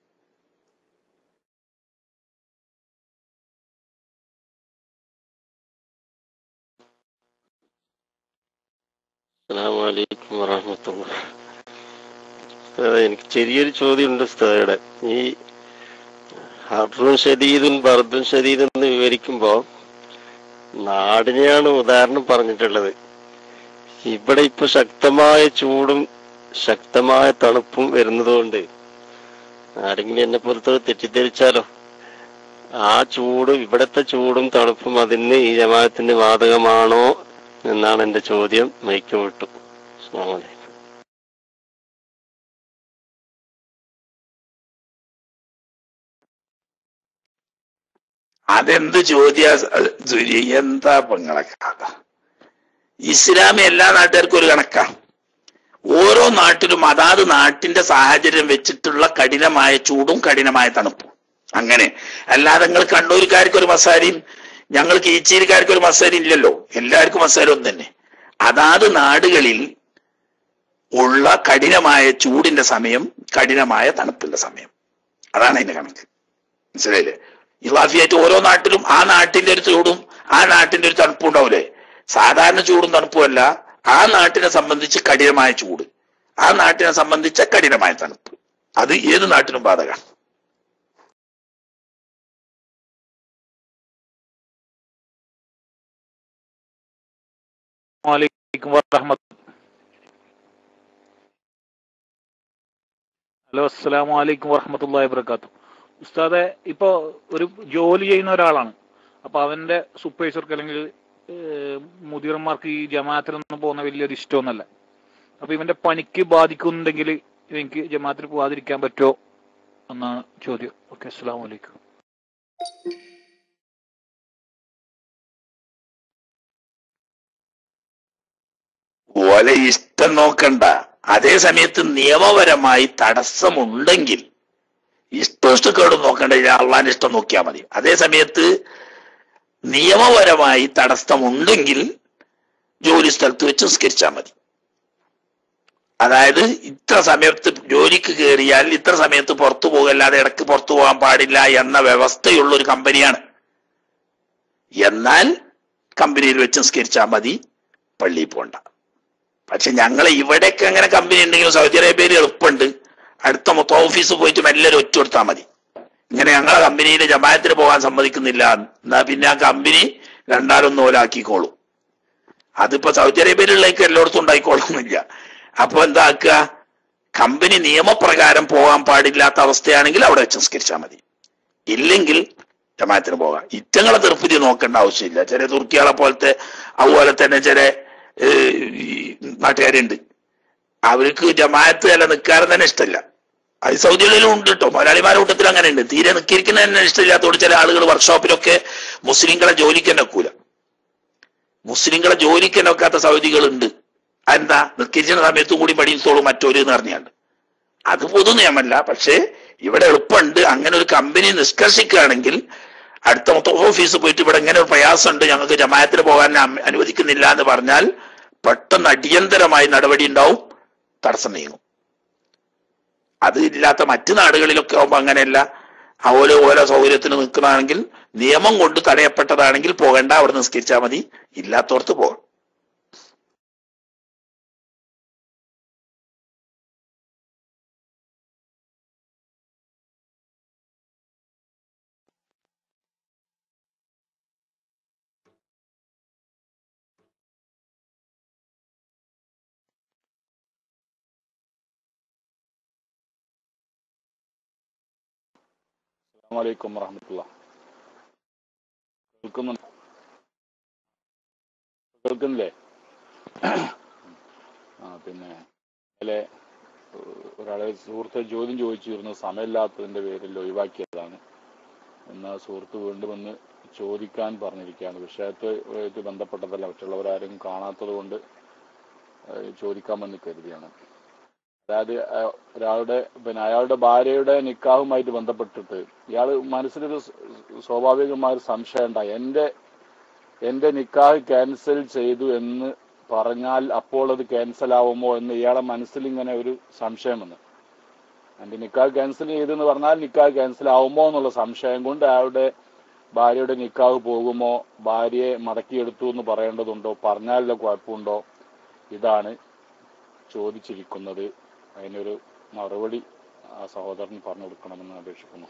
അസ്സലാമലൈക്കും വറഹമത്തുള്ള എനിക്ക് ചെറിയൊരു ചോദ്യമുണ്ട് ഉസ്താദയുടെ ഈ ഹർറും ഷദീദും ബർദും ഷദീദും എന്ന് വിവരിക്കുമ്പോ നാടിനെയാണ് ഉദാഹരണം പറഞ്ഞിട്ടുള്ളത് ഇവിടെ ഇപ്പൊ ശക്തമായ ചൂടും ശക്തമായ തണുപ്പും വരുന്നതുകൊണ്ട് ആരെങ്കിലും എന്നെ പുറത്ത് തെറ്റിദ്ധരിച്ചാലോ ആ ചൂടും ഇവിടത്തെ ചൂടും തണുപ്പും അതിന് ഈ ജമാഅത്തിന് ബാധകമാണോ എന്നാണ് എന്റെ ചോദ്യം മൈക്ക് വിട്ടു അസ്സലാമു അലൈക്കും അതെന്ത് ചോദ്യ സുരി എന്താ പെങ്ങളെ കഥ ഇസ്ലാമി എല്ലാ നാട്ടുകാർക്കും ഒരു കണക്കാ ഓരോ നാട്ടിലും അതാത് നാട്ടിന്റെ സാഹചര്യം വെച്ചിട്ടുള്ള കഠിനമായ ചൂടും കഠിനമായ തണുപ്പും അങ്ങനെ അല്ലാതെ നിങ്ങൾ കണ്ണൂർക്കാർക്ക് ഒരു മസാലയും ഞങ്ങൾക്ക് ഈച്ചേരിക്കാർക്ക് ഒരു മസാല ഇല്ലല്ലോ എല്ലാവർക്കും മസാല ഒന്ന് തന്നെ അതാത് നാടുകളിൽ ഉള്ള കഠിനമായ ചൂടിന്റെ സമയം കഠിനമായ തണുപ്പിന്റെ സമയം അതാണ് അതിന്റെ കണക്ക് മനസ്സിലായില്ലേ ഇലാഫിയായിട്ട് ഓരോ നാട്ടിലും ആ നാട്ടിന്റെ ഒരു ചൂടും ആ നാട്ടിന്റെ ഒരു തണുപ്പും ഉണ്ടാവില്ലേ സാധാരണ ചൂടും തണുപ്പുമല്ല ആ നാട്ടിനെ സംബന്ധിച്ച് കഠിനമായ ചൂട് ആ നാട്ടിനെ സംബന്ധിച്ച കഠിനമായ തണുപ്പ് അത് ഏത് നാട്ടിനും ബാധകമാണ് വലൈക്കും വറഹമത്ത് ഹലോ അസ്സലാമു അലൈക്കും വറഹമത്തല്ലാഹി വബർക്കാത്തു ഉസ്താദെ ഇപ്പൊ ഒരു ജോലി ചെയ്യുന്ന ഒരാളാണ് അപ്പൊ അവന്റെ സൂപ്പർവൈസർക്ക് അല്ലെങ്കിൽ ഏഹ്, മുതിർമാർക്ക് ഈ ജമാഅത്തിലൊന്നും പോകുന്ന വലിയൊരു ഇഷ്ടമൊന്നല്ല അപ്പൊ ഇവന്റെ പണിക്ക് ബാധിക്കുന്നുണ്ടെങ്കിൽ എനിക്ക് ജമാഅത്തിൽ പോകാതിരിക്കാൻ പറ്റുമോ എന്നാണ് ചോദ്യം ഓക്കെ അസ്സലാമു അലൈക്കും ഓലെ ഇഷ്ടം നോക്കണ്ട അതേ സമയത്ത് നിയമപരമായി തടസ്സമുണ്ടെങ്കിൽ ഇഷ്ടോഷ്ടക്കേട് നോക്കണ്ട അള്ളാന്റെ ഇഷ്ടം നോക്കിയാൽ മതി അതേ സമയത്ത് നിയമപരമായി തടസ്സമുണ്ടെങ്കിൽ ജോലി സ്ഥലത്ത് വെച്ച് നിസ്കരിച്ചാൽ മതി അതായത് ഇത്ര സമയത്ത് ജോലിക്ക് കയറിയാൽ ഇത്ര സമയത്ത് പുറത്തു പോകല്ലാതെ ഇടക്ക് പുറത്തു പോകാൻ പാടില്ല എന്ന വ്യവസ്ഥയുള്ള ഒരു കമ്പനിയാണ് എന്നാൽ കമ്പനിയിൽ വെച്ച് നിസ്കരിച്ചാൽ മതി പള്ളിയിൽ പോണ്ട പക്ഷെ ഞങ്ങൾ ഇവിടെയൊക്കെ അങ്ങനെ കമ്പനി ഉണ്ടെങ്കിലും സൗദി അറേബ്യയിൽ എളുപ്പമുണ്ട് അടുത്ത മൊത്തം ഓഫീസ് പോയിട്ട് മെല്ലെ ഒറ്റ കൊടുത്താൽ മതി ഇങ്ങനെ ഞങ്ങളെ കമ്പനിയിൽ ജമായത്തിന് പോകാൻ സമ്മതിക്കുന്നില്ല എന്നാ പിന്നെ ആ കമ്പനി രണ്ടാലൊന്നും ഓലാക്കിക്കോളും അതിപ്പോ സൗദി അറേബ്യയിലുള്ളേക്ക് എല്ലായിടത്തും ഉണ്ടായിക്കോളുന്നില്ല അപ്പൊ എന്താക്കുക കമ്പനി നിയമപ്രകാരം പോകാൻ പാടില്ലാത്ത അവസ്ഥയാണെങ്കിൽ അവിടെ വെച്ച് നിസ്കരിച്ചാൽ മതി ഇല്ലെങ്കിൽ ജമാഅത്തിന് പോകാം ഇറ്റങ്ങളെ തീർപ്പുതി നോക്കേണ്ട ആവശ്യമില്ല ചില തുർക്കികളെ പോലത്തെ അതുപോലെ തന്നെ ചില ഏഹ്, ഈ നാട്ടുകാരുണ്ട് അവർക്ക് ജമാഅത്ത് അല്ല നിൽക്കാറ് തന്നെ ഇഷ്ടമല്ല അത് സൗദികളിലും ഉണ്ട് കേട്ടോ മലയാളിമാരുടെ കൂട്ടത്തിൽ അങ്ങനെ ഉണ്ട് തീരെ നിൽക്കിരിക്കുന്ന തന്നെ ഇഷ്ടമില്ലാത്തതുകൊണ്ട് ചില ആളുകൾ വർക്ക്ഷോപ്പിലൊക്കെ മുസ്ലിങ്ങളെ ജോലിക്ക് തന്നെ വെക്കൂല മുസ്ലിങ്ങളെ ജോലിക്ക് തന്നെ വെക്കാത്ത സൗദികളുണ്ട് അതെന്താ നിൽക്കിരിക്കുന്ന സമയത്തും കൂടി പടിയത്തോളും മറ്റൊരു എന്ന് പറഞ്ഞാണ്ട് അത് പൊതു നിയമമല്ല പക്ഷേ ഇവിടെ എളുപ്പമുണ്ട് അങ്ങനെ ഒരു കമ്പനി നിഷ്കർഷിക്കുകയാണെങ്കിൽ അടുത്ത മൊത്തം ഓഫീസ് പോയിട്ട് ഇവിടെ ഇങ്ങനെ ഒരു പ്രയാസമുണ്ട് ഞങ്ങൾക്ക് ജമാഅത്തിന് പോകാൻ അം- അനുവദിക്കുന്നില്ല എന്ന് പറഞ്ഞാൽ പെട്ടെന്ന് അടിയന്തരമായി നടപടി ഉണ്ടാവും തടസ്സം നീങ്ങും അത് ഇല്ലാത്ത മറ്റു നാടുകളിലൊക്കെ ആവുമ്പോ അങ്ങനെയല്ല ആ ഓരോ ഓരോ സൗകര്യത്തിന് നിൽക്കുന്നതാണെങ്കിൽ നിയമം കൊണ്ട് തടയപ്പെട്ടതാണെങ്കിൽ പോകേണ്ട അവിടെ നിസ്കരിച്ചാൽ മതി ഇല്ലാത്തവർക്ക് പോകാം അസ്സലാമലൈക്കും വറഹമത്തുള്ള കേൾക്കുന്നുണ്ട് കേൾക്കുന്നില്ലേ ആ പിന്നെ ഇന്നലെ ഒരാളെ സുഹൃത്തെ ചോദ്യം ചോദിച്ചിരുന്നു സമയമില്ലാത്തതിന്റെ പേരിൽ ഒഴിവാക്കിയതാണ് എന്ന സുഹൃത്ത് വീണ്ടും ഒന്ന് ചോദിക്കാൻ പറഞ്ഞിരിക്കുകയാണ് വിഷയത്തെ ബന്ധപ്പെട്ടതല്ല മറ്റുള്ളവരാരും കാണാത്തത് കൊണ്ട് ഏഹ് ചോദിക്കാമെന്ന് കരുതിയാണ് അതായത് അഹ് ഒരാളുടെ പിന്നെ അയാളുടെ ഭാര്യയുടെ നിക്കാഹുമായിട്ട് ബന്ധപ്പെട്ടിട്ട് ഇയാൾ മനസ്സിലൊരു സ് സ്വാഭാവികമായ ഒരു സംശയം ഉണ്ടായി എന്റെ എന്റെ നിക്കാഹ് ക്യാൻസൽ ചെയ്തു എന്ന് പറഞ്ഞാൽ അപ്പോൾ അത് ക്യാൻസൽ ആവുമോ എന്ന് ഇയാളെ മനസ്സിൽ ഇങ്ങനെ ഒരു സംശയം വന്നു എന്റെ നിക്കാഹ് ക്യാൻസൽ ചെയ്തു എന്ന് പറഞ്ഞാൽ നിക്കാഹ് ക്യാൻസൽ ആവുമോ എന്നുള്ള സംശയം കൊണ്ട് അയാളുടെ ഭാര്യയുടെ നിക്കാഹ് പോകുമോ ഭാര്യയെ മടക്കിയെടുത്തു എന്ന് പറയേണ്ടതുണ്ടോ പറഞ്ഞാലുള്ള കുഴപ്പമുണ്ടോ ഇതാണ് ചോദിച്ചിരിക്കുന്നത് അതിനൊരു മറുപടി ആ സഹോദരൻ പറഞ്ഞു കൊടുക്കണമെന്ന് അപേക്ഷിക്കുന്നു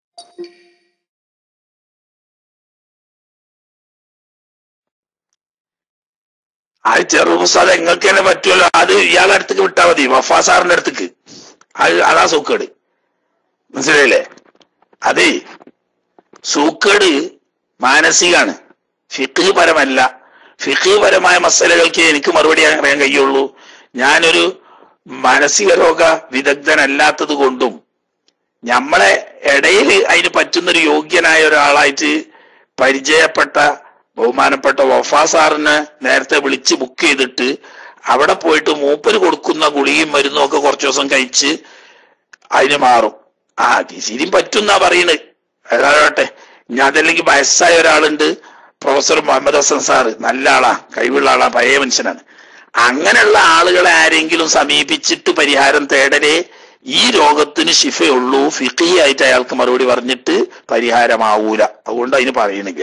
ആ ചെറുമുസാദ് എങ്ങൾക്ക് തന്നെ പറ്റുമല്ലോ അത് ഇയാളുടെ അടുത്തേക്ക് വിട്ടാൽ മതി വഫാ സാറിന്റെ അടുത്തേക്ക് അത് അതാ സൂക്കേട് മനസ്സിലായില്ലേ അതെ സൂക്കേട് മാനസികാണ് ഫിഖ് പരമല്ല ഫിഖ് പരമായ മസലകൾക്ക് എനിക്ക് മറുപടി അറിയാൻ കഴിയുള്ളൂ ഞാനൊരു മാനസിക രോഗ വിദഗ്ധനല്ലാത്തത് കൊണ്ടും നമ്മളെ ഇടയിൽ അതിന് പറ്റുന്നൊരു യോഗ്യനായ ഒരാളായിട്ട് പരിചയപ്പെട്ട ബഹുമാനപ്പെട്ട വഫാ സാറിനെ നേരത്തെ വിളിച്ച് ബുക്ക് ചെയ്തിട്ട് അവിടെ പോയിട്ട് മൂപ്പര് കൊടുക്കുന്ന ഗുളികയും മരുന്നും ഒക്കെ കുറച്ചു ദിവസം കഴിച്ച് അതിന് മാറും ആ ശരിയും പറ്റുന്നാ പറയണത് ഏതാകട്ടെ ഞാൻ അതല്ലെങ്കിൽ വയസ്സായ ഒരാളുണ്ട് പ്രൊഫസർ മുഹമ്മദ് ഹസൻ സാറ് നല്ല ആളാ കഴിവുള്ള ആളാ പഴയ മനുഷ്യനാണ് അങ്ങനെയുള്ള ആളുകളെ ആരെങ്കിലും സമീപിച്ചിട്ട് പരിഹാരം തേടലേ ഈ രോഗത്തിന് ശിഫയുള്ളൂ ഫിഖിയായിട്ട് അയാൾക്ക് മറുപടി പറഞ്ഞിട്ട് പരിഹാരമാവൂല അതുകൊണ്ട് അതിന് പറയണില്ല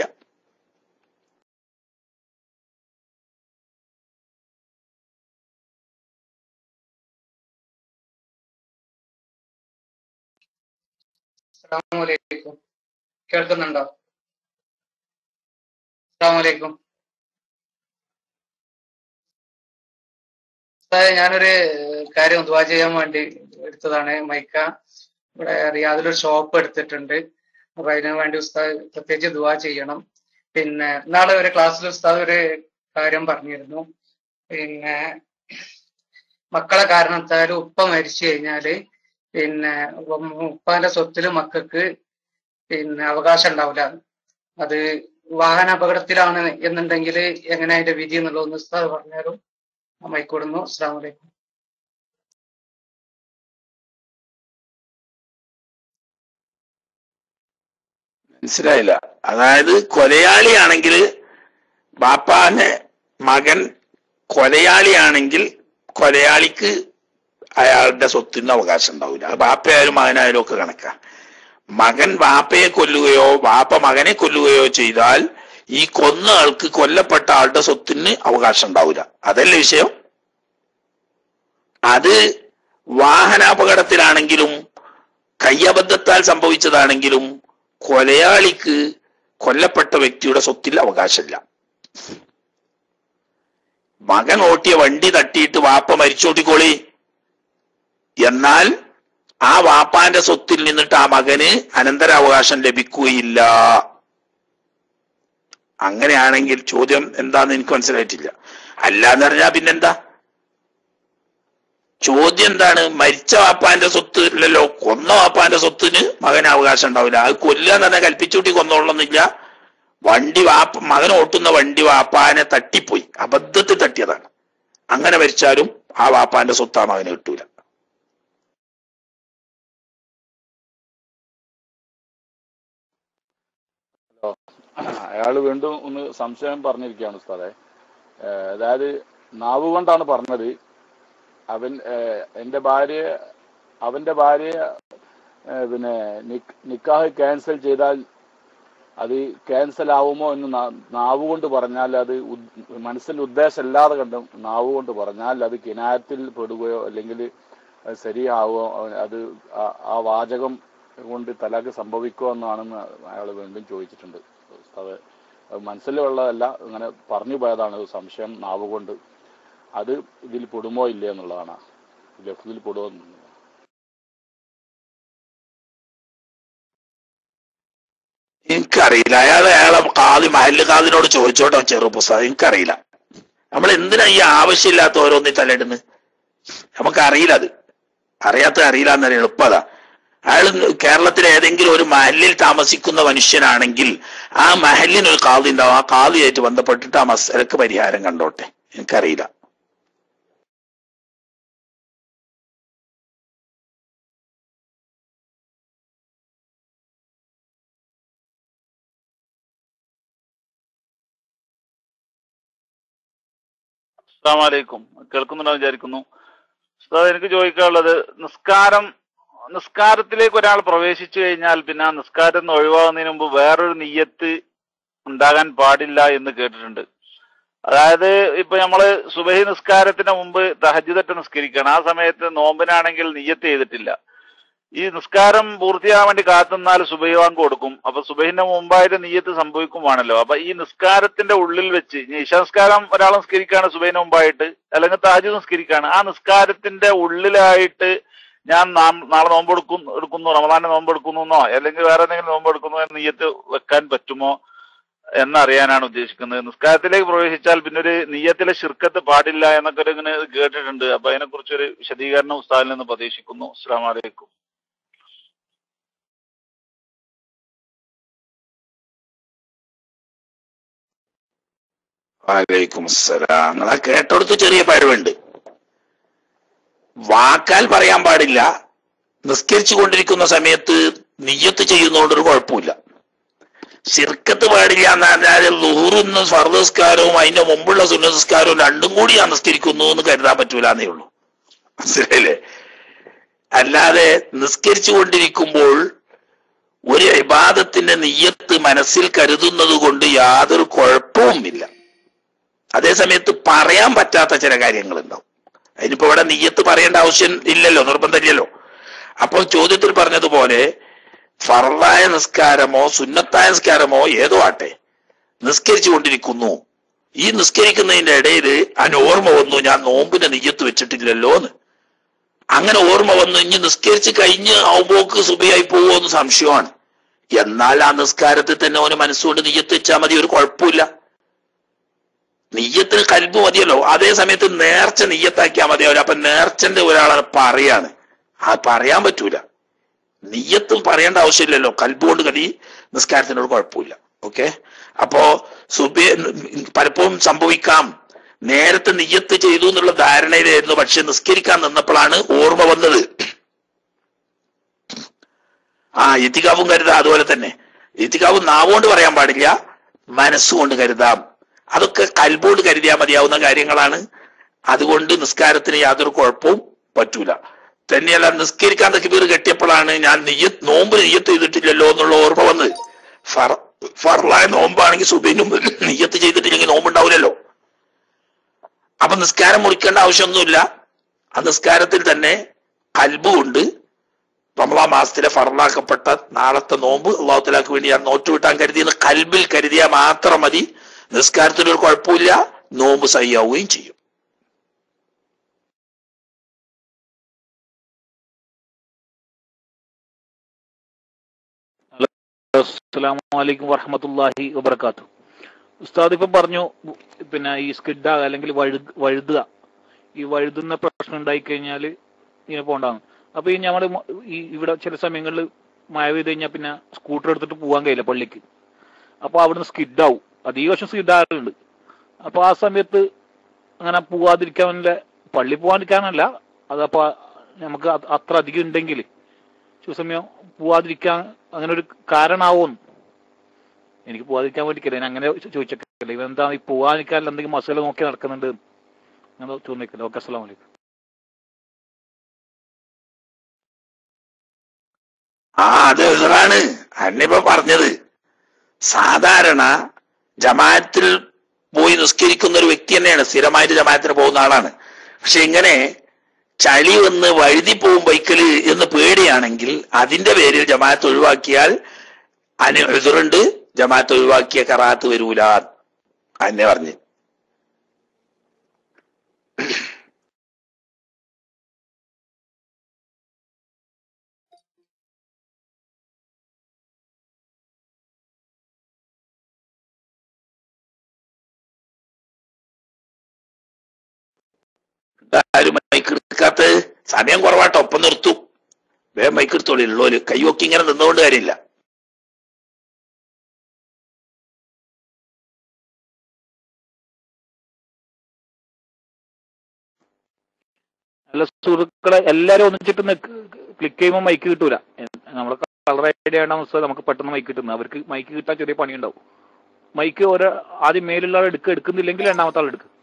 അസ്സലാമലൈക്കും കേൾക്കുന്നുണ്ടോ അസ്സലാമലൈക്കും ഉസ്താദേ, ഞാനൊരു കാര്യം ദുവാ ചെയ്യാൻ വേണ്ടി എടുത്തതാണ് മൈക്ക ഇവിടെ റിയാദിലൊരു ഷോപ്പ് എടുത്തിട്ടുണ്ട് അപ്പൊ അതിനു വേണ്ടി ഉസ്താദ് പ്രത്യേകിച്ച് ദുവാ ചെയ്യണം പിന്നെ നാളെ ഒരു ക്ലാസ്സിൽ ഉസ്താദ് ഒരു കാര്യം പറഞ്ഞിരുന്നു പിന്നെ മക്കളെ കാരണത്താൽ ഉപ്പ മരിച്ചു കഴിഞ്ഞാല് പിന്നെ ഉം ഉപ്പാന്റെ സ്വത്തില് മക്കൾക്ക് പിന്നെ അവകാശം ഉണ്ടാവില്ല അത് വാഹന അപകടത്തിലാണ് എന്നുണ്ടെങ്കിൽ എങ്ങനെ അതിന്റെ വിധി എന്നുള്ളതൊന്ന് ഉസ്താദ് പറഞ്ഞാലും മൈക്കൂടുന്നു അസ്സാം വലൈക്കും മനസ്സിലായില്ല അതായത് കൊലയാളിയാണെങ്കിൽ ബാപ്പാന്റെ മകൻ കൊലയാളിയാണെങ്കിൽ കൊലയാളിക്ക് അയാളുടെ സ്വത്തിന് അവകാശം ഉണ്ടാവില്ല അത് ബാപ്പയായാലും മകനായാലും ഒക്കെ കണക്കാ മകൻ ബാപ്പയെ കൊല്ലുകയോ ബാപ്പ മകനെ കൊല്ലുകയോ ചെയ്താൽ ഈ കൊന്ന ആൾക്ക് കൊല്ലപ്പെട്ട ആളുടെ സ്വത്തിന് അവകാശം ഉണ്ടാവില്ല അതല്ലേ വിഷയം അത് വാഹനാപകടത്തിലാണെങ്കിലും കയ്യബദ്ധത്താൽ സംഭവിച്ചതാണെങ്കിലും കൊലയാളിക്ക് കൊല്ലപ്പെട്ട വ്യക്തിയുടെ സ്വത്തിൽ അവകാശമില്ല മകൻ ഓട്ടിയ വണ്ടി തട്ടിയിട്ട് വാപ്പ മരിച്ചോട്ടിക്കോളി എന്നാൽ ആ വാപ്പാന്റെ സ്വത്തിൽ നിന്നിട്ട് ആ മകന് അനന്തരാവകാശം ലഭിക്കുകയില്ല അങ്ങനെയാണെങ്കിൽ ചോദ്യം എന്താന്ന് എനിക്ക് മനസ്സിലായിട്ടില്ല അല്ലാന്ന് പറഞ്ഞാ പിന്നെന്താ ചോദ്യം എന്താണ് മരിച്ച വാപ്പാന്റെ സ്വത്ത് ഇല്ലല്ലോ കൊന്ന വാപ്പാന്റെ സ്വത്തിന് മകന് അവകാശം ഉണ്ടാവില്ല അത് കൊല്ലുക എന്ന് പറഞ്ഞാൽ കൽപ്പിച്ചൂട്ടി കൊന്നോളന്നില്ല വണ്ടി വാപ്പ മകൻ ഓട്ടുന്ന വണ്ടി വാപ്പാനെ തട്ടിപ്പോയി അബദ്ധത്തിൽ തട്ടിയതാണ് അങ്ങനെ മരിച്ചാലും ആ വാപ്പാന്റെ സ്വത്ത് ആ മകന് കിട്ടൂല അയാൾ വീണ്ടും ഒന്ന് സംശയം പറഞ്ഞിരിക്കുകയാണ് ഉസ്താദെ ഏഹ് അതായത് നാവ് കൊണ്ടാണ് പറഞ്ഞത് അവൻ ഏഹ് എന്റെ ഭാര്യ അവന്റെ ഭാര്യ ഏഹ് പിന്നെ നിക്- നിക്കാഹ് ക്യാൻസൽ ചെയ്താൽ അത് ക്യാൻസൽ ആവുമോ എന്ന് നാ- നാവ് കൊണ്ട് പറഞ്ഞാൽ അത് ഉദ്- മനസ്സിൽ ഉദ്ദേശമില്ലാതെ കണ്ടും നാവ് കൊണ്ട് പറഞ്ഞാൽ അത് കിനായത്തിൽ പെടുകയോ അല്ലെങ്കിൽ അത് ശരിയാവോ അവൻ- അത് ആ- ആ വാചകം കൊണ്ട് തലാക്ക് സംഭവിക്കുമോ എന്നാണെന്ന് അയാൾ വീണ്ടും ചോദിച്ചിട്ടുണ്ട് ഉസ്താദ് അത് മനസ്സിലുള്ളതല്ല അങ്ങനെ പറഞ്ഞു പോയതാണ് ഒരു സംശയം നാവ് കൊണ്ട് അത് ഇതിൽ പെടുമോ ഇല്ലേ എന്നുള്ളതാണ് ലഫ്തിൽ പെടുമോ എന്നുള്ളത്. എനിക്കറിയില്ല അയാൾ അയാളെ കാതി മഹല്ല് കാതിനോട് ചോദിച്ചോട്ടോ ചെറു പുസ്തകം എനിക്കറിയില്ല നമ്മൾ എന്തിനാ ഈ ആവശ്യമില്ലാത്ത ഓരോന്നി തലയിടുന്നത് നമുക്കറിയില്ല അത് അറിയാത്ത അറിയില്ല എന്നറിയ എളുപ്പതാ അയാൾ കേരളത്തിലെ ഏതെങ്കിലും ഒരു മഹലിൽ താമസിക്കുന്ന മനുഷ്യനാണെങ്കിൽ ആ മഹലിന് ഒരു കാതി ഉണ്ടാവും ആ കാതിയായിട്ട് ബന്ധപ്പെട്ടിട്ട് ആ മസലക്ക് പരിഹാരം കണ്ടോട്ടെ എനിക്കറിയില്ല അസ്സാമലൈക്കും കേൾക്കുന്നുണ്ടോ വിചാരിക്കുന്നു ഉസ്താദ് എനിക്ക് ചോദിക്കാനുള്ളത് നിസ്കാരം നിസ്കാരത്തിലേക്ക് ഒരാൾ പ്രവേശിച്ചു കഴിഞ്ഞാൽ പിന്നെ ആ നിസ്കാരം നിന്ന് ഒഴിവാകുന്നതിന് മുമ്പ് വേറൊരു നീയത്ത് ഉണ്ടാകാൻ പാടില്ല എന്ന് കേട്ടിട്ടുണ്ട് അതായത് ഇപ്പൊ നമ്മള് സുബഹി നിസ്കാരത്തിന് മുമ്പ് തഹജിദറ്റ് നിസ്കരിക്കണം ആ സമയത്ത് നോമ്പിനാണെങ്കിൽ നീയത്ത് ചെയ്തിട്ടില്ല ഈ നിസ്കാരം പൂർത്തിയാകാൻ വേണ്ടി കാത്തുനിന്നാൽ സുബഹി വാങ്ക് കൊടുക്കും അപ്പൊ സുബഹിന്റെ മുമ്പായിട്ട് നീയത്ത് സംഭവിക്കുവാണല്ലോ അപ്പൊ ഈ നിസ്കാരത്തിന്റെ ഉള്ളിൽ വെച്ച് ഇനി ഇശാ നിസ്കാരം ഒരാൾ നിസ്കരിക്കാണ് സുബഹിന് മുമ്പായിട്ട് അല്ലെങ്കിൽ താജ് നിസ്കരിക്കാണ് ആ നിസ്കാരത്തിന്റെ ഉള്ളിലായിട്ട് ഞാൻ നാം- നാളെ നോമ്പെടുക്കും എടുക്കുന്നു റമദാന്റെ നോമ്പെടുക്കുന്നു അല്ലെങ്കിൽ വേറെ എന്തെങ്കിലും നോമ്പെടുക്കുന്നു എന്ന് നീയത്ത് വെക്കാൻ പറ്റുമോ എന്നറിയാനാണ് ഉദ്ദേശിക്കുന്നത് നിസ്കാരത്തിലേക്ക് പ്രവേശിച്ചാൽ പിന്നെ ഒരു നീയത്തിലെ ശിർക്കത്ത് പാടില്ല എന്നൊക്കെ ഒരു ഇങ്ങനെ കേട്ടിട്ടുണ്ട് അപ്പൊ അതിനെക്കുറിച്ച് ഒരു വിശദീകരണം ഉസ്താദിൽ നിന്ന് പ്രതീക്ഷിക്കുന്നു അസ്സാം വലൈക്കും വാലൈക്കും അസ്സലാം നിങ്ങളെ കേട്ടോടത്ത് ചെറിയ പഴവുണ്ട് വാക്കാൽ പറയാൻ പാടില്ല നിസ്കരിച്ചു കൊണ്ടിരിക്കുന്ന സമയത്ത് നിയ്യത്ത് ചെയ്യുന്നതുകൊണ്ടൊരു കുഴപ്പമില്ല ശിർക്കത്ത് പാടില്ല എന്ന് പറഞ്ഞാൽ ലുഹുറിന്ന് ഫർദസ്കാരവും അതിന്റെ മുമ്പുള്ള സുന്നസ്കാരവും രണ്ടും കൂടി ഞാൻ നിസ്കരിക്കുന്നു എന്ന് കരുതാൻ പറ്റൂല എന്നേ ഉള്ളൂ മനസ്സിലായില്ലേ അല്ലാതെ നിസ്കരിച്ചു കൊണ്ടിരിക്കുമ്പോൾ ഒരു ഇബാദത്തിന്റെ നിയ്യത്ത് മനസ്സിൽ കരുതുന്നത് കൊണ്ട് യാതൊരു കുഴപ്പവുമില്ല അതേ സമയത്ത് പറയാൻ പറ്റാത്ത ചില കാര്യങ്ങളുണ്ടാവും അതിനിപ്പോ ഇവിടെ നീയത്ത് പറയേണ്ട ആവശ്യം ഇല്ലല്ലോ നിർബന്ധമില്ലല്ലോ അപ്പോൾ ചോദ്യത്തിൽ പറഞ്ഞതുപോലെ ഫറലായ നിസ്കാരമോ സുന്നത്തായ നിസ്കാരമോ ഏതോ ആട്ടെ നിസ്കരിച്ചു കൊണ്ടിരിക്കുന്നു ഈ നിസ്കരിക്കുന്നതിന്റെ ഇടയിൽ അതിന് ഓർമ്മ വന്നു ഞാൻ നോമ്പിന്റെ നെയ്യത്ത് വെച്ചിട്ടില്ലല്ലോ എന്ന് അങ്ങനെ ഓർമ്മ വന്നു ഇനി നിസ്കരിച്ച് കഴിഞ്ഞ് ആവുമ്പോക്ക് സുബിയായി പോവോ എന്ന് സംശയമാണ് എന്നാൽ ആ നിസ്കാരത്തിൽ തന്നെ അവന് മനസ്സുകൊണ്ട് നെയ്യത്ത് വെച്ചാൽ മതി ഒരു കുഴപ്പമില്ല നെയ്യത്തിന് കൽബ് മതിയല്ലോ അതേ സമയത്ത് നേർച്ച നെയ്യത്താക്കിയാൽ മതിയാവില്ല അപ്പൊ നേർച്ചന്റെ ഒരാളാണ് പറയാണ് ആ പറയാൻ പറ്റൂല നെയ്യത്തും പറയേണ്ട ആവശ്യമില്ലല്ലോ കൽബ് കൊണ്ട് കലി നിസ്കാരത്തിനോട് കുഴപ്പമില്ല ഓക്കെ അപ്പോ സുബി പലപ്പോഴും സംഭവിക്കാം നേരത്തെ നിയ്യത്ത് ചെയ്തു എന്നുള്ള ധാരണയിലായിരുന്നു പക്ഷെ നിസ്കരിക്കാൻ നിന്നപ്പോഴാണ് ഓർമ്മ വന്നത് ആ ഇത്തികാവും കരുതാം അതുപോലെ തന്നെ ഇത്തികാവും നാവുകൊണ്ട് പറയാൻ പാടില്ല മനസ്സുകൊണ്ട് കരുതാം അതൊക്കെ കൽബോട് കരുതിയാൽ മതിയാവുന്ന കാര്യങ്ങളാണ് അതുകൊണ്ട് നിസ്കാരത്തിന് യാതൊരു കുഴപ്പവും പറ്റൂല തന്നെയല്ല നിസ്കരിക്കാൻ തക്കിബീർ കെട്ടിയപ്പോഴാണ് ഞാൻ നെയ്യത്ത് നോമ്പ് നെയ്യത്ത് ചെയ്തിട്ടില്ലല്ലോ എന്നുള്ള ഓർമ്മ വന്നത് ഫർ ഫർലായ നോമ്പാണെങ്കിൽ സുബൈനും നെയ്യത്ത് ചെയ്തിട്ടില്ലെങ്കിൽ നോമ്പുണ്ടാവില്ലല്ലോ അപ്പൊ നിസ്കാരം മുറിക്കേണ്ട ആവശ്യമൊന്നുമില്ല ആ നിസ്കാരത്തിൽ തന്നെ കൽബ് കൊണ്ട് റമളാ മാസത്തിലെ ഫറലാക്കപ്പെട്ട നാളത്തെ നോമ്പ് അള്ളാഹുത്തലാക്ക് വേണ്ടി ഞാൻ നോറ്റ് വിട്ടാൻ കരുതിയെന്ന് കൽബിൽ കരുതിയാൽ മാത്രം മതി നിസ്കാരത്തിന് ഒരു കുഴപ്പമില്ല നോമ്പ് സഹിയാവുകയും ചെയ്യും അസ്സലാമു അലൈക്കും വറഹമത്തല്ലാഹി വബർക്കാത്തു ഉസ്താദ് ഇപ്പൊ പറഞ്ഞു പിന്നെ ഈ സ്കിഡ് അല്ലെങ്കിൽ വഴു വഴുതുക ഈ വഴുതുന്ന പ്രശ്നം ഉണ്ടായി കഴിഞ്ഞാൽ ഇങ്ങനെ പോണ്ടാണ് അപ്പൊ ഈ ഞമ്മള് മ- ഈ ഇവിടെ ചില സമയങ്ങളിൽ മഴ പെയ്ത് കഴിഞ്ഞാൽ പിന്നെ സ്കൂട്ടർ എടുത്തിട്ട് പോകാൻ കഴിയില്ല പള്ളിക്ക് അപ്പൊ അവിടുന്ന് സ്കിഡ് ആവും അധിക വർഷം സ്കിഡ് ആകുന്നുണ്ട് അപ്പൊ ആ സമയത്ത് അങ്ങനെ പോവാതിരിക്കാനുള്ള പള്ളി പോവാതിരിക്കാനല്ല അതപ്പോ നമുക്ക് അത് അത്ര അധികം ഉണ്ടെങ്കിൽ സമയം പോവാതിരിക്കാൻ അങ്ങനെ ഒരു കാരണമാവോന്ന് എനിക്ക് പോവാതിരിക്കാൻ വേണ്ടിക്കല്ലേ ഞാൻ അങ്ങനെ ചോദിച്ചേക്കല്ലേ ഇവെന്താ ഈ പോവാതിരിക്കാൻ എന്തെങ്കിലും മസാല നോക്കി നടക്കുന്നുണ്ട് അങ്ങനെ ചോദിക്കല്ലേ ഓക്കെ അസ്സലാം വലൈക്കും ആ അത് എതിറാണ് അന്നിപ്പോ പറഞ്ഞത് സാധാരണ ജമാഅത്തിൽ പോയി നിസ്കരിക്കുന്ന ഒരു വ്യക്തി തന്നെയാണ് സ്ഥിരമായിട്ട് ജമാഅത്തിന് പോകുന്ന ആളാണ് പക്ഷെ ഇങ്ങനെ ചളി വന്ന് വഴുതി പോവും ബൈക്കല് എന്ന് പേടിയാണെങ്കിൽ അതിന്റെ പേരിൽ ജമാഅത്ത് ഒഴിവാക്കിയാൽ അതിന് എതിറുണ്ട് ജമാഅത്ത് ഒഴിവാക്കിയ കറാത്ത് വരൂല അന്നെ പറഞ്ഞ് ആരും മൈക്ക് എടുക്കാത്ത സമയം കുറവാട്ടോ ഒപ്പം നിർത്തും വേഗം മൈക്ക് എടുത്തോളി ഉള്ളോല് കൈയൊക്കെ ഇങ്ങനെ നിന്നുകൊണ്ട് കാര്യമില്ല അല്ല സുഹൃത്തുക്കളെ എല്ലാരും ഒന്നിച്ചിട്ട് ക്ലിക്ക് ചെയ്യുമ്പോൾ മൈക്ക് കിട്ടൂല നമ്മളെ കളർ ഐഡിയ ആണ് അവസ്ഥ നമുക്ക് പെട്ടെന്ന് മൈക്ക് കിട്ടുന്നത് അവർക്ക് മൈക്ക് കിട്ടാൻ ചെറിയ പണിയുണ്ടാവും മൈക്ക് ഓരോ ആദ്യം മേലുള്ള ആൾ എടുക്കുക എടുക്കുന്നില്ലെങ്കിൽ രണ്ടാമത്തെ ആൾ എടുക്കുക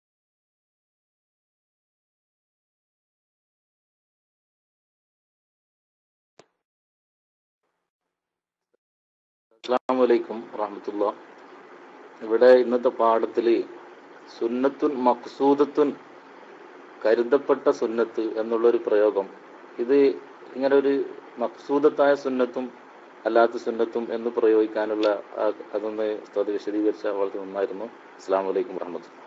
അസ്സാം വലൈക്കും റഹമത്തുള്ള ഇവിടെ ഇന്നത്തെ പാഠത്തിൽ സുന്നത്തുൻ മക്സൂദത്തുൻ കരുതപ്പെട്ട സുന്നത്ത് എന്നുള്ളൊരു പ്രയോഗം ഇത് ഇങ്ങനെ ഒരു മക്സൂദത്തായ സുന്നത്തും അല്ലാത്ത സുന്നത്തും എന്ന് പ്രയോഗിക്കാനുള്ള ആ- അതൊന്ന് ഉസ്താദ് വിശദീകരിച്ച വളരെ നന്നായിരുന്നു അസ്സാം വലൈക്കും വറഹമത്തുള്ള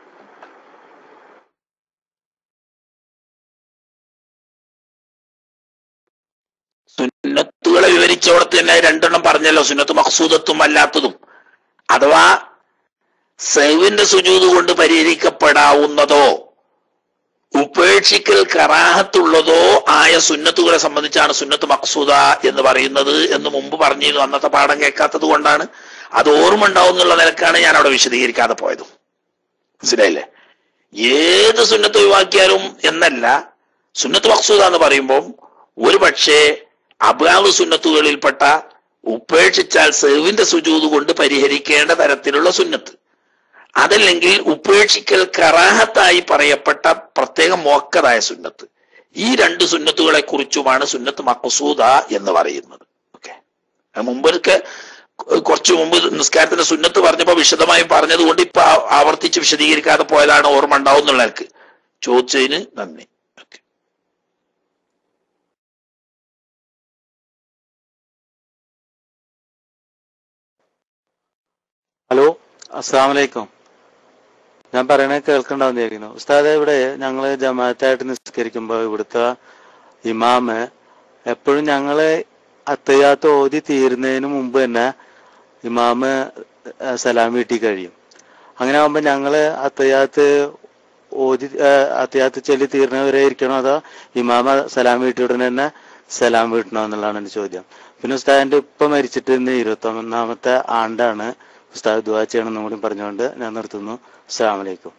സുന്നത്തുകളെ വിവരിച്ചോടത്ത് തന്നെ രണ്ടെണ്ണം പറഞ്ഞല്ലോ സുന്നത്ത് മഖ്സൂദത്തും അല്ലാത്തതും അഥവാ സൈവിന്റെ സുജൂത് കൊണ്ട് പരിഹരിക്കപ്പെടാവുന്നതോ ഉപേക്ഷിക്കൽ കറാഹത്തുള്ളതോ ആയ സുന്നത്തുകളെ സംബന്ധിച്ചാണ് സുന്നത്ത് മഖ്സൂദ എന്ന് പറയുന്നത് എന്ന് മുമ്പ് പറഞ്ഞിരുന്നു അന്നത്തെ പാഠം കേൾക്കാത്തത് കൊണ്ടാണ് അത് ഓർമ്മ ഉണ്ടാവും എന്നുള്ള നിലക്കാണ് ഞാൻ അവിടെ വിശദീകരിക്കാതെ പോയത് മനസ്സിലായില്ലേ ഏത് സുന്നത്ത് ഒഴിവാക്കിയാലും എന്നല്ല സുന്നത്ത് മഖ്സൂദ എന്ന് പറയുമ്പോൾ ഒരു പക്ഷേ അബാവ് സുന്നത്തുകളിൽപ്പെട്ട ഉപേക്ഷിച്ചാൽ സെവിന്റെ സുജൂത് കൊണ്ട് പരിഹരിക്കേണ്ട തരത്തിലുള്ള സുന്നത്ത് അതല്ലെങ്കിൽ ഉപേക്ഷിക്കൽ കറാഹത്തായി പറയപ്പെട്ട പ്രത്യേകം മോക്കതായ സുന്നത്ത് ഈ രണ്ട് സുന്നത്തുകളെ കുറിച്ചുമാണ് സുന്നത്ത് മഖസൂദ എന്ന് പറയുന്നത് ഓക്കെ മുമ്പൊക്കെ കുറച്ചു മുമ്പ് നിസ്കാരത്തിന്റെ സുന്നത്ത് പറഞ്ഞപ്പോ വിശദമായി പറഞ്ഞത് കൊണ്ട് ഇപ്പൊ ആ- ആവർത്തിച്ച് വിശദീകരിക്കാതെ പോയതാണ് ഓർമ്മ ഉണ്ടാവും എന്നുള്ള നിലക്ക് ചോദിച്ചതിന് നന്ദി ഓക്കെ ഹലോ അസ്സാം വലൈക്കും ഞാൻ പറയണത് കേൾക്കണ്ടാവും വിചാരിക്കുന്നു ഉസ്താദെ ഇവിടെ ഞങ്ങള് ജമാഅത്തായിട്ട് നിസ്കരിക്കുമ്പോൾ ഇവിടുത്തെ ഇമാമ് എപ്പോഴും ഞങ്ങള് അത്തയ്യാത്ത് ഓതി തീരുന്നതിന് മുമ്പ് തന്നെ ഇമാമ് ഏഹ് സലാം വീട്ടി കഴിയും അങ്ങനെ ആകുമ്പോ ഞങ്ങള് അത്തയ്യാത്ത് ഓതി ഏഹ് അത്തയ്യാത്ത് ചൊല്ലി തീർന്നവരെ ഇരിക്കണോ അതോ ഇമാമ സലാം വീട്ടി ഉടനെ തന്നെ സലാം വീട്ടണോ എന്നുള്ളതാണ് എന്റെ ചോദ്യം പിന്നെ ഉസ്താദിന്റെ ഉപ്പ മരിച്ചിട്ട് ഇന്ന് ഇരുപത്തി ഒന്നാമത്തെ ആണ്ടാണ് ഉസ്താദ് ദുവാ ചെയ്യണമെന്നും കൂടി പറഞ്ഞുകൊണ്ട് ഞാൻ നിർത്തുന്നു അസ്സാം വലൈക്കും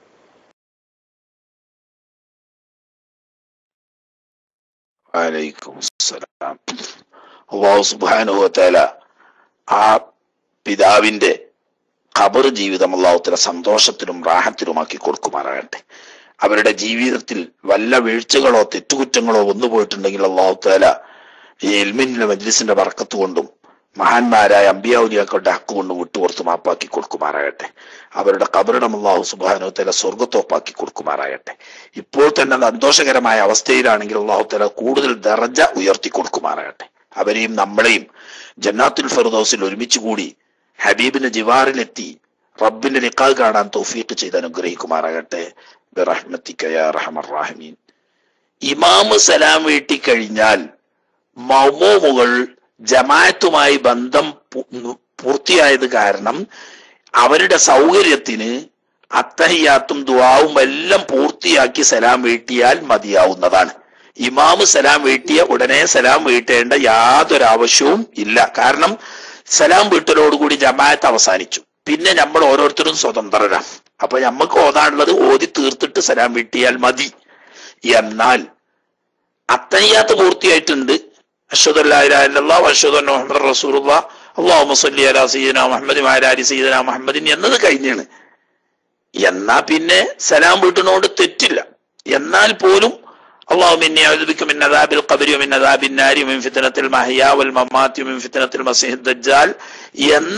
വലൈക്കും അസ്സലാം അള്ളാഹു സുബ്ഹാനഹു വതആല ആ പിതാവിന്റെ ഖബർ ജീവിതം അള്ളാഹുത്തല സന്തോഷത്തിലും റാഹത്തിലുമാക്കി കൊടുക്കുമാറാകട്ടെ അവരുടെ ജീവിതത്തിൽ വല്ല വീഴ്ചകളോ തെറ്റുകുറ്റങ്ങളോ വന്നു പോയിട്ടുണ്ടെങ്കിൽ അള്ളാഹുത്താല ഈ എൽമിന്റെ മജ്ലിസിന്റെ വർക്കത്ത് കൊണ്ടും മഹാന്മാരായ അമ്പിയാവുലിയാക്കളുടെ ഹക്ക് കൊണ്ടും വിട്ടുപുറത്ത് മാപ്പാക്കി കൊടുക്കുമാറാകട്ടെ അവരുടെ കബറിടം അള്ളാഹു സുബാനുത്തല സ്വർഗത്തോപ്പാക്കി കൊടുക്കുമാറാകട്ടെ ഇപ്പോൾ തന്നെ സന്തോഷകരമായ അവസ്ഥയിലാണെങ്കിൽ അള്ളാഹുത്തല കൂടുതൽ ദർജ ഉയർത്തി കൊടുക്കുമാറാകട്ടെ അവരെയും നമ്മളെയും ജന്നാത്തുൽ ഫെറുദൌസിൽ ഒരുമിച്ച് കൂടി ഹബീബിന്റെ ജിവാറിലെത്തി റബ്ബിന്റെ നിക്കാഹ് കാണാൻ തൗഫീഖ് ചെയ്ത് അനുഗ്രഹിക്കുമാറാകട്ടെ ബിറഹ്മത്തിക യാ റഹ്മർ റഹീമീൻ ഇമാമ് സലാം വീട്ടി കഴിഞ്ഞാൽ മൗമൂമുകൾ ജമാഅത്തുമായി ബന്ധം പൂ- പൂർത്തിയായത് കാരണം അവരുടെ സൗകര്യത്തിന് അത്തഹിയാത്തും ദുവാവും എല്ലാം പൂർത്തിയാക്കി സലാം വീട്ടിയാൽ മതിയാവുന്നതാണ് ഇമാമ് സലാം വീട്ടിയ ഉടനെ സലാം വീട്ടേണ്ട യാതൊരു ആവശ്യവും ഇല്ല കാരണം സലാം വീട്ടലോടുകൂടി ജമാഅത്ത് അവസാനിച്ചു പിന്നെ നമ്മൾ ഓരോരുത്തരും സ്വതന്ത്രരാണ് അപ്പൊ നമുക്ക് ഓതാനുള്ളത് ഓതി തീർത്തിട്ട് സലാം വീട്ടിയാൽ മതി എന്നാൽ അത്തയ്യാത്ത് പൂർത്തിയായിട്ടുണ്ട് അഷ്ഹദു അല്ലാ ഇലാഹ ഇല്ലല്ലാഹ് വഅഷ്ഹദു അന്ന മുഹമ്മദർ റസൂലുള്ളാഹ് അല്ലാഹുമ്മ സ്വല്ലി അലാ സയ്യിദനാ മുഹമ്മദ് വഅലാ ആലി സയ്യിദനാ മുഹമ്മദിൻ എന്നത് കഴിഞ്ഞാണ് എന്നാ പിന്നെ സലാം വീട്ടിനോട് തെറ്റില്ല എന്നാൽ പോലും اللهم اني اعوذ بك من عذاب القبر ومن عذاب النار ومن فتنة المحيا والممات ومن فتنة المسيح الدجال എന്ന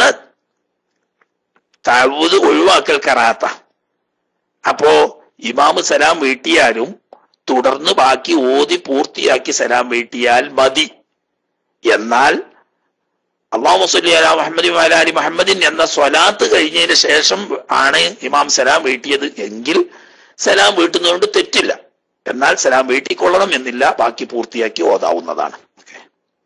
തഴുത് ഒഴിവാക്കൽ കറാത്ത അപ്പോ ഇമാമ് സലാം വീട്ടിയാലും തുടർന്ന് ബാക്കി ഓതി പൂർത്തിയാക്കി സലാം വീട്ടിയാൽ മതി എന്നാൽ അള്ളാഹു മുസ്ലി അല മുഹമ്മദ് അലാലി മുഹമ്മദിൻ എന്ന സ്വലാത്ത് കഴിഞ്ഞതിന് ശേഷം ആണ് ഇമാം സലാം വീട്ടിയത് എങ്കിൽ സലാം വീട്ടുന്നതുകൊണ്ട് തെറ്റില്ല എന്നാൽ സലാം വീട്ടിക്കൊള്ളണം എന്നില്ല ബാക്കി പൂർത്തിയാക്കി ഓതാവുന്നതാണ് ഓക്കെ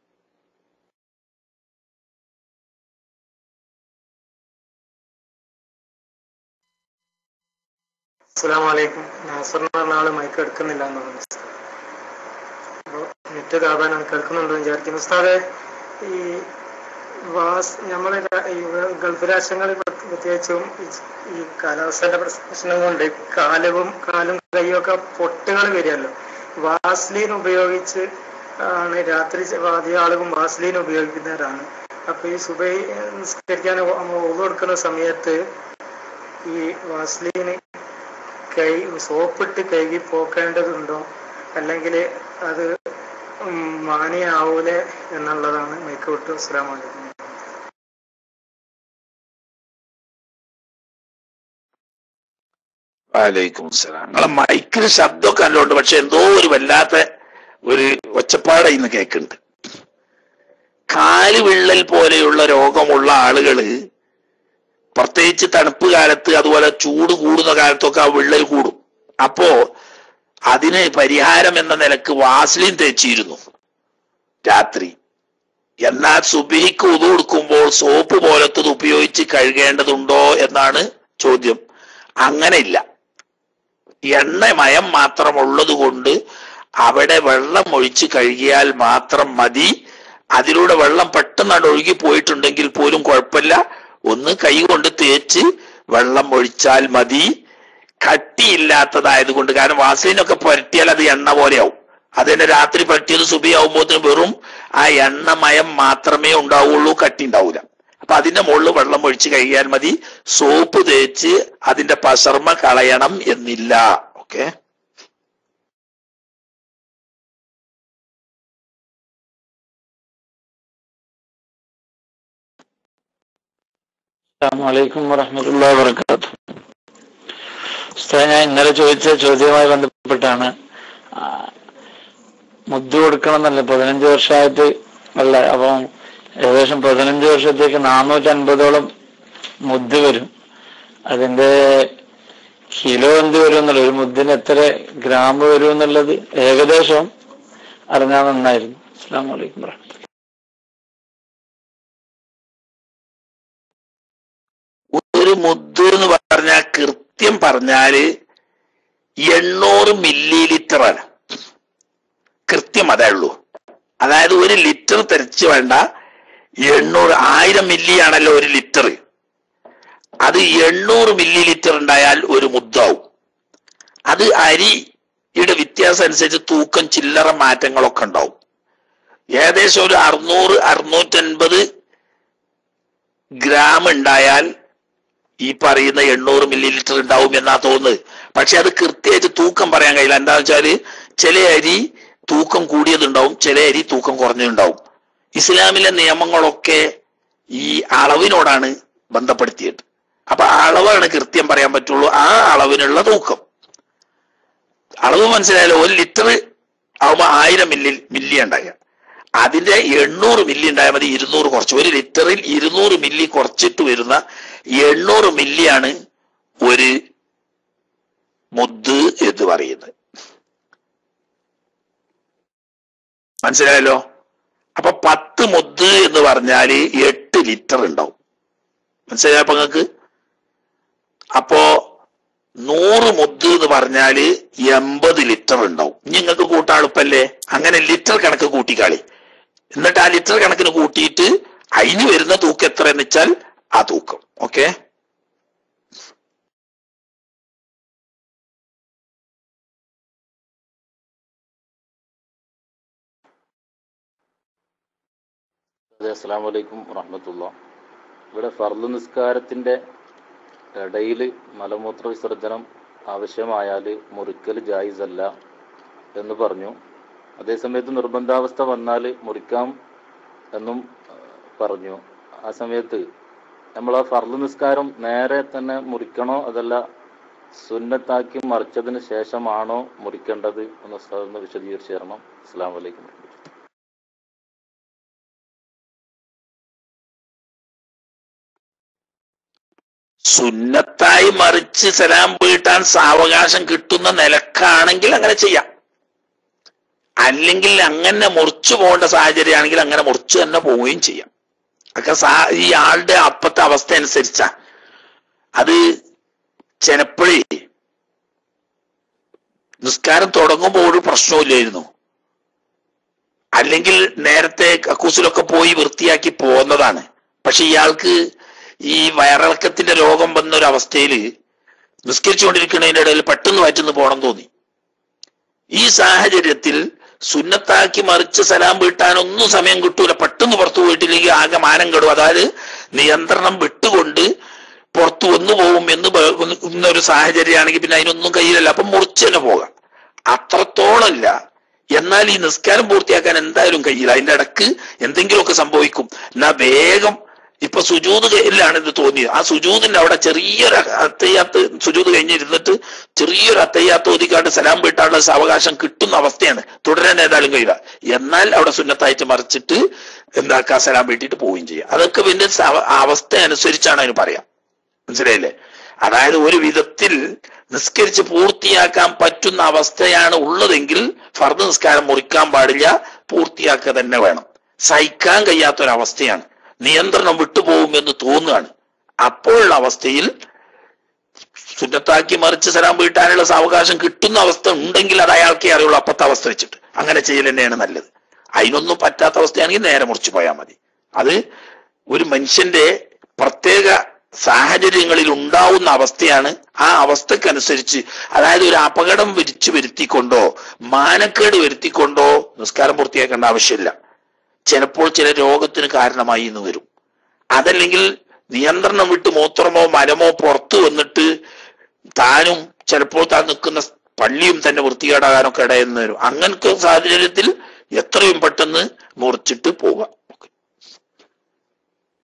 അസ്സലാമു അലൈക്കും നാസർ എന്ന് പറഞ്ഞ ആള് മൈക്ക് എടുക്കുന്നില്ല എന്ന് പറഞ്ഞു അപ്പോൾ നെറ്റ് കാതാനാണ് കേൾക്കുന്നുണ്ടോ എന്ന് വിചാരിക്കുന്നു ഉസ്താദെ ഈ വാസ് നമ്മളെ രാ- ഈ ഗൾഫ് രാഷ്ട്രങ്ങളിൽ പ്രത്യ- പ്രത്യേകിച്ചും ഈ- ഈ കാലാവസ്ഥയുടെ പ്രശ്നം കൊണ്ട് കാലവും കാലും കൈയും ഒക്കെ പൊട്ടുകൾ വരികയല്ലോ വാസ്ലീൻ ഉപയോഗിച്ച് ആണ് രാത്രി ചെ- അധികം ആളുകളും വാസ്ലീൻ ഉപയോഗിക്കുന്നവരാണ് അപ്പൊ ഈ സുബൈ നിസ്കരിക്കാൻ ഒന്നു കൊടുക്കുന്ന സമയത്ത് ഈ വാസ്ലീന് കൈ സോപ്പിട്ട് കഴുകി പോക്കേണ്ടതുണ്ടോ അല്ലെങ്കിൽ അത് ഉം, മാനിയാവൂലെ എന്നുള്ളതാണ് മൈക്ക് വിട്ടു അസ്സലാം വലൈക്കും വാലൈക്കും സലാം നിങ്ങളെ മൈക്കിന് ശബ്ദമൊക്കെ നല്ലോണ്ട് പക്ഷെ എന്തോ ഒരു വല്ലാത്ത ഒരു ഒച്ചപ്പാട ഇന്ന് കേൾക്കുന്നുണ്ട് കാല് വിള്ളൽ പോലെയുള്ള രോഗമുള്ള ആളുകള് പ്രത്യേകിച്ച് തണുപ്പ് കാലത്ത് അതുപോലെ ചൂട് കൂടുന്ന കാലത്തൊക്കെ ആ വിള്ളൽ കൂടും അപ്പോ അതിന് പരിഹാരം എന്ന നിലക്ക് വാസ്ലിൻ തേച്ചിരുന്നു രാത്രി എന്നാൽ സുബിഹിക്ക് ഉതു കൊടുക്കുമ്പോൾ സോപ്പ് പോലത്തത് ഉപയോഗിച്ച് കഴുകേണ്ടതുണ്ടോ എന്നാണ് ചോദ്യം അങ്ങനെയില്ല എണ്ണമയം മാത്രമുള്ളത് കൊണ്ട് അവിടെ വെള്ളം ഒഴിച്ച് കഴുകിയാൽ മാത്രം മതി അതിലൂടെ വെള്ളം പെട്ടെന്ന് ഒഴുകി പോയിട്ടുണ്ടെങ്കിൽ പോലും കുഴപ്പമില്ല ഒന്ന് കൈ കൊണ്ട് തേച്ച് വെള്ളം ഒഴിച്ചാൽ മതി കട്ടിയില്ലാത്തതായത് കൊണ്ട് കാരണം വാസലിനൊക്കെ പുരട്ടിയാൽ അത് എണ്ണ പോലെയാവും അത് തന്നെ രാത്രി പുരട്ടിയത് സുബിയാവുമ്പോഴത്തേന് വെറും ആ എണ്ണമയം മാത്രമേ ഉണ്ടാവുള്ളൂ കട്ടി ഉണ്ടാവൂല അപ്പൊ അതിന്റെ മുകളിൽ വെള്ളം ഒഴിച്ച് കഴിയാൽ മതി സോപ്പ് തേച്ച് അതിന്റെ പസർമ കളയണം എന്നില്ല ഓക്കെ അസ്സാമലൈക്കും വറഹമത്തുള്ള വർക്കാത്തു ഉസ്താദ് ഞാൻ ഇന്നലെ ചോദിച്ച ചോദ്യവുമായി ബന്ധപ്പെട്ടാണ് ആ, മുദ്ദ് കൊടുക്കണം എന്നല്ല പതിനഞ്ച് വർഷമായിട്ട് അല്ല അപ്പം ഏകദേശം പതിനഞ്ച് വർഷത്തേക്ക് നാനൂറ്റി അൻപതോളം മുദ്ദ് വരും അതിന്റെ കിലോ എന്ത് വരും എന്നുള്ളത് ഒരു മുദ്ദിന് എത്ര ഗ്രാം വരും എന്നുള്ളത് ഏകദേശം അറിഞ്ഞാൽ നന്നായിരുന്നു അസ്സാം വലൈക്കും വറഹമത്തുള്ള ഒരു മുദ്ദ് എന്ന് പറഞ്ഞാൽ കൃത്യം പറഞ്ഞാല് എണ്ണൂറ് മില്ലി ലിറ്റർ ആണ് കൃത്യം അതേ ഉള്ളൂ അതായത് ഒരു ലിറ്റർ തിരച്ച് വേണ്ട എണ്ണൂറ് ആയിരം മില്ലി ആണല്ലോ ഒരു ലിറ്റർ അത് എണ്ണൂറ് മില്ലി ലിറ്റർ ഉണ്ടായാൽ ഒരു മുദ്ദാവും അത് അരിയുടെ വ്യത്യാസം അനുസരിച്ച് തൂക്കം ചില്ലറ മാറ്റങ്ങളൊക്കെ ഉണ്ടാവും ഏകദേശം ഒരു അറുന്നൂറ് അറുന്നൂറ്റൻപത് ഗ്രാം ഉണ്ടായാൽ ഈ പറയുന്ന എണ്ണൂറ് മില്ലി ലിറ്റർ ഉണ്ടാവും എന്നാ തോന്നുന്നത് പക്ഷെ അത് കൃത്യമായിട്ട് തൂക്കം പറയാൻ കഴിയില്ല എന്താന്ന് വെച്ചാല് ചില അരി തൂക്കം കൂടിയതുണ്ടാവും ചില അരി തൂക്കം കുറഞ്ഞതുണ്ടാവും ഇസ്ലാമിലെ നിയമങ്ങളൊക്കെ ഈ അളവിനോടാണ് ബന്ധപ്പെടുത്തിയത് അപ്പൊ ആ അളവാണ് കൃത്യം പറയാൻ പറ്റുള്ളൂ ആ അളവിനുള്ള തൂക്കം അളവ് മനസ്സിലായാലോ ഒരു ലിറ്റർ ആവുമ്പോ ആയിരം മില്ലി മില്ലി ഉണ്ടാകുക അതിന്റെ എണ്ണൂറ് മില്ലി ഉണ്ടായാൽ മതി ഇരുന്നൂറ് കുറച്ച് ഒരു ലിറ്ററിൽ ഇരുന്നൂറ് മില്ലി കുറച്ചിട്ട് വരുന്ന എണ്ണൂറ് മില്ലിയാണ് ഒരു മുദ് എന്ന് പറയുന്നത് മനസ്സിലായല്ലോ അപ്പൊ പത്ത് മുദ് എന്ന് പറഞ്ഞാല് എട്ട് ലിറ്റർ ഉണ്ടാവും മനസ്സിലായപ്പോ നിങ്ങൾക്ക് അപ്പോ നൂറ് മുദ് എന്ന് പറഞ്ഞാല് എൺപത് ലിറ്റർ ഉണ്ടാവും ഇനി നിങ്ങൾക്ക് കൂട്ടാൻ എളുപ്പല്ലേ അങ്ങനെ ലിറ്റർ കണക്ക് കൂട്ടിക്കാളി എന്നിട്ട് ആ ലിറ്റർ കണക്കിന് കൂട്ടിയിട്ട് അതിന് വരുന്ന തൂക്കം എത്രയെന്ന് വെച്ചാൽ ആ തൂക്കം ഓക്കെ അതെ അസ്സാം വലൈക്കും വറഹമത്തുള്ള ഇവിടെ ഫർദ് നിസ്കാരത്തിന്റെ ഇടയിൽ മലമൂത്ര വിസർജനം ആവശ്യമായാൽ മുറിക്കൽ ജായിസ് അല്ല എന്ന് പറഞ്ഞു അതേസമയത്ത് നിർബന്ധാവസ്ഥ വന്നാൽ മുറിക്കാം എന്നും ഏഹ്, പറഞ്ഞു ആ സമയത്ത് നമ്മൾ ആ ഫർദ് നിസ്കാരം നേരെ തന്നെ മുറിക്കണോ അതല്ല സുന്നത്താക്കി മറിച്ചതിന് ശേഷമാണോ മുറിക്കേണ്ടത് എന്ന് ഉസ്താദ് ഒന്ന് വിശദീകരിച്ചു തരണം അസ്സാം വലൈക്കും സുന്നത്തായി മറിച്ച് സലാം വീട്ടാൻ സാവകാശം കിട്ടുന്ന നിലക്കാണെങ്കിൽ അങ്ങനെ ചെയ്യാം അല്ലെങ്കിൽ അങ്ങനെ മുറിച്ചു പോകേണ്ട സാഹചര്യമാണെങ്കിൽ അങ്ങനെ മുറിച്ചു തന്നെ പോവുകയും ചെയ്യാം ഒക്കെ സാ ഈ ആളുടെ അപ്പത്തെ അവസ്ഥ അനുസരിച്ചാ അത് ചിലപ്പോഴേ നിസ്കാരം തുടങ്ങുമ്പോൾ ഒരു പ്രശ്നമില്ലായിരുന്നു അല്ലെങ്കിൽ നേരത്തെ കക്കൂസിലൊക്കെ പോയി വൃത്തിയാക്കി പോകുന്നതാണ് പക്ഷെ ഇയാൾക്ക് ഈ വയറിളക്കത്തിന്റെ രോഗം വന്ന ഒരു അവസ്ഥയിൽ നിസ്കരിച്ചുകൊണ്ടിരിക്കുന്നതിന്റെ ഇടയിൽ പെട്ടെന്ന് വയറ്റുന്ന് പോകണം തോന്നി ഈ സാഹചര്യത്തിൽ സുന്നത്താക്കി മറിച്ച് സലാം വീട്ടാനൊന്നും സമയം കിട്ടൂല പെട്ടെന്ന് പുറത്തു പോയിട്ടില്ലെങ്കിൽ ആകെ മാനം കെടും അതായത് നിയന്ത്രണം വിട്ടുകൊണ്ട് പുറത്തു വന്നു പോകും എന്ന് പറയുന്ന ഒരു സാഹചര്യമാണെങ്കിൽ പിന്നെ അതിനൊന്നും കയ്യിലല്ല അപ്പം മുറിച്ച് തന്നെ പോകാം അത്രത്തോളല്ല എന്നാൽ ഈ നിസ്കാരം പൂർത്തിയാക്കാൻ എന്തായാലും കഴിയില്ല അതിന്റെ ഇടക്ക് എന്തെങ്കിലുമൊക്കെ സംഭവിക്കും എന്നാ വേഗം ഇപ്പൊ സുജൂത് കയ്യിലാണ് ഇത് തോന്നിയത് ആ സുജൂതിന്റെ അവിടെ ചെറിയൊരു അത്തയ്യാത്ത് സുജൂത് കഴിഞ്ഞിരുന്നിട്ട് ചെറിയൊരു അത്തയ്യാത്ത് ഒതുക്കാണ്ട് സലാം വീട്ടാനുള്ള അവകാശം കിട്ടുന്ന അവസ്ഥയാണ് തുടരാൻ ഏതായാലും കഴിയില്ല എന്നാൽ അവിടെ സുന്നത്തായിട്ട് മറിച്ചിട്ട് എന്താക്കാ സലാം വീട്ടിട്ട് പോവുകയും ചെയ്യാം അതൊക്കെ പിന്നെ സ- അവസ്ഥ അനുസരിച്ചാണ് അതിന് പറയാം മനസ്സിലായില്ലേ അതായത് ഒരു വിധത്തിൽ നിസ്കരിച്ച് പൂർത്തിയാക്കാൻ പറ്റുന്ന അവസ്ഥയാണ് ഉള്ളതെങ്കിൽ ഫർദ് നിസ്കാരം മുറിക്കാൻ പാടില്ല പൂർത്തിയാക്കുക തന്നെ വേണം സഹിക്കാൻ കഴിയാത്തൊരവസ്ഥയാണ് നിയന്ത്രണം വിട്ടുപോകുമെന്ന് തോന്നുകയാണ് അപ്പോഴുള്ള അവസ്ഥയിൽ സുന്നത്താക്കി മറിച്ച് സലാം വീട്ടാനുള്ള സാവകാശം കിട്ടുന്ന അവസ്ഥ ഉണ്ടെങ്കിൽ അത് അയാൾക്കേ അറിയുള്ളൂ അപ്പത്തെ അവസ്ഥ വെച്ചിട്ട് അങ്ങനെ ചെയ്യൽ തന്നെയാണ് നല്ലത് അതിനൊന്നും പറ്റാത്ത അവസ്ഥയാണെങ്കിൽ നേരെ മുറിച്ചു പോയാൽ മതി അത് ഒരു മനുഷ്യന്റെ പ്രത്യേക സാഹചര്യങ്ങളിൽ ഉണ്ടാവുന്ന അവസ്ഥയാണ് ആ അവസ്ഥക്കനുസരിച്ച് അതായത് ഒരു അപകടം വിരിച്ചു വരുത്തിക്കൊണ്ടോ മാനക്കേട് വരുത്തിക്കൊണ്ടോ നിസ്കാരം പൂർത്തിയാക്കേണ്ട ആവശ്യമില്ല ചിലപ്പോൾ ചില രോഗത്തിന് കാരണമായി എന്ന് വരും അതല്ലെങ്കിൽ നിയന്ത്രണം വിട്ട് മൂത്രമോ മലമോ പുറത്തു വന്നിട്ട് താനും ചിലപ്പോൾ താൻ നിൽക്കുന്ന പള്ളിയും തന്നെ വൃത്തികേടാകാനൊക്കെ ഇടയെന്ന് വരും അങ്ങനത്തെ സാഹചര്യത്തിൽ എത്രയും പെട്ടെന്ന് മുറിച്ചിട്ട് പോവുക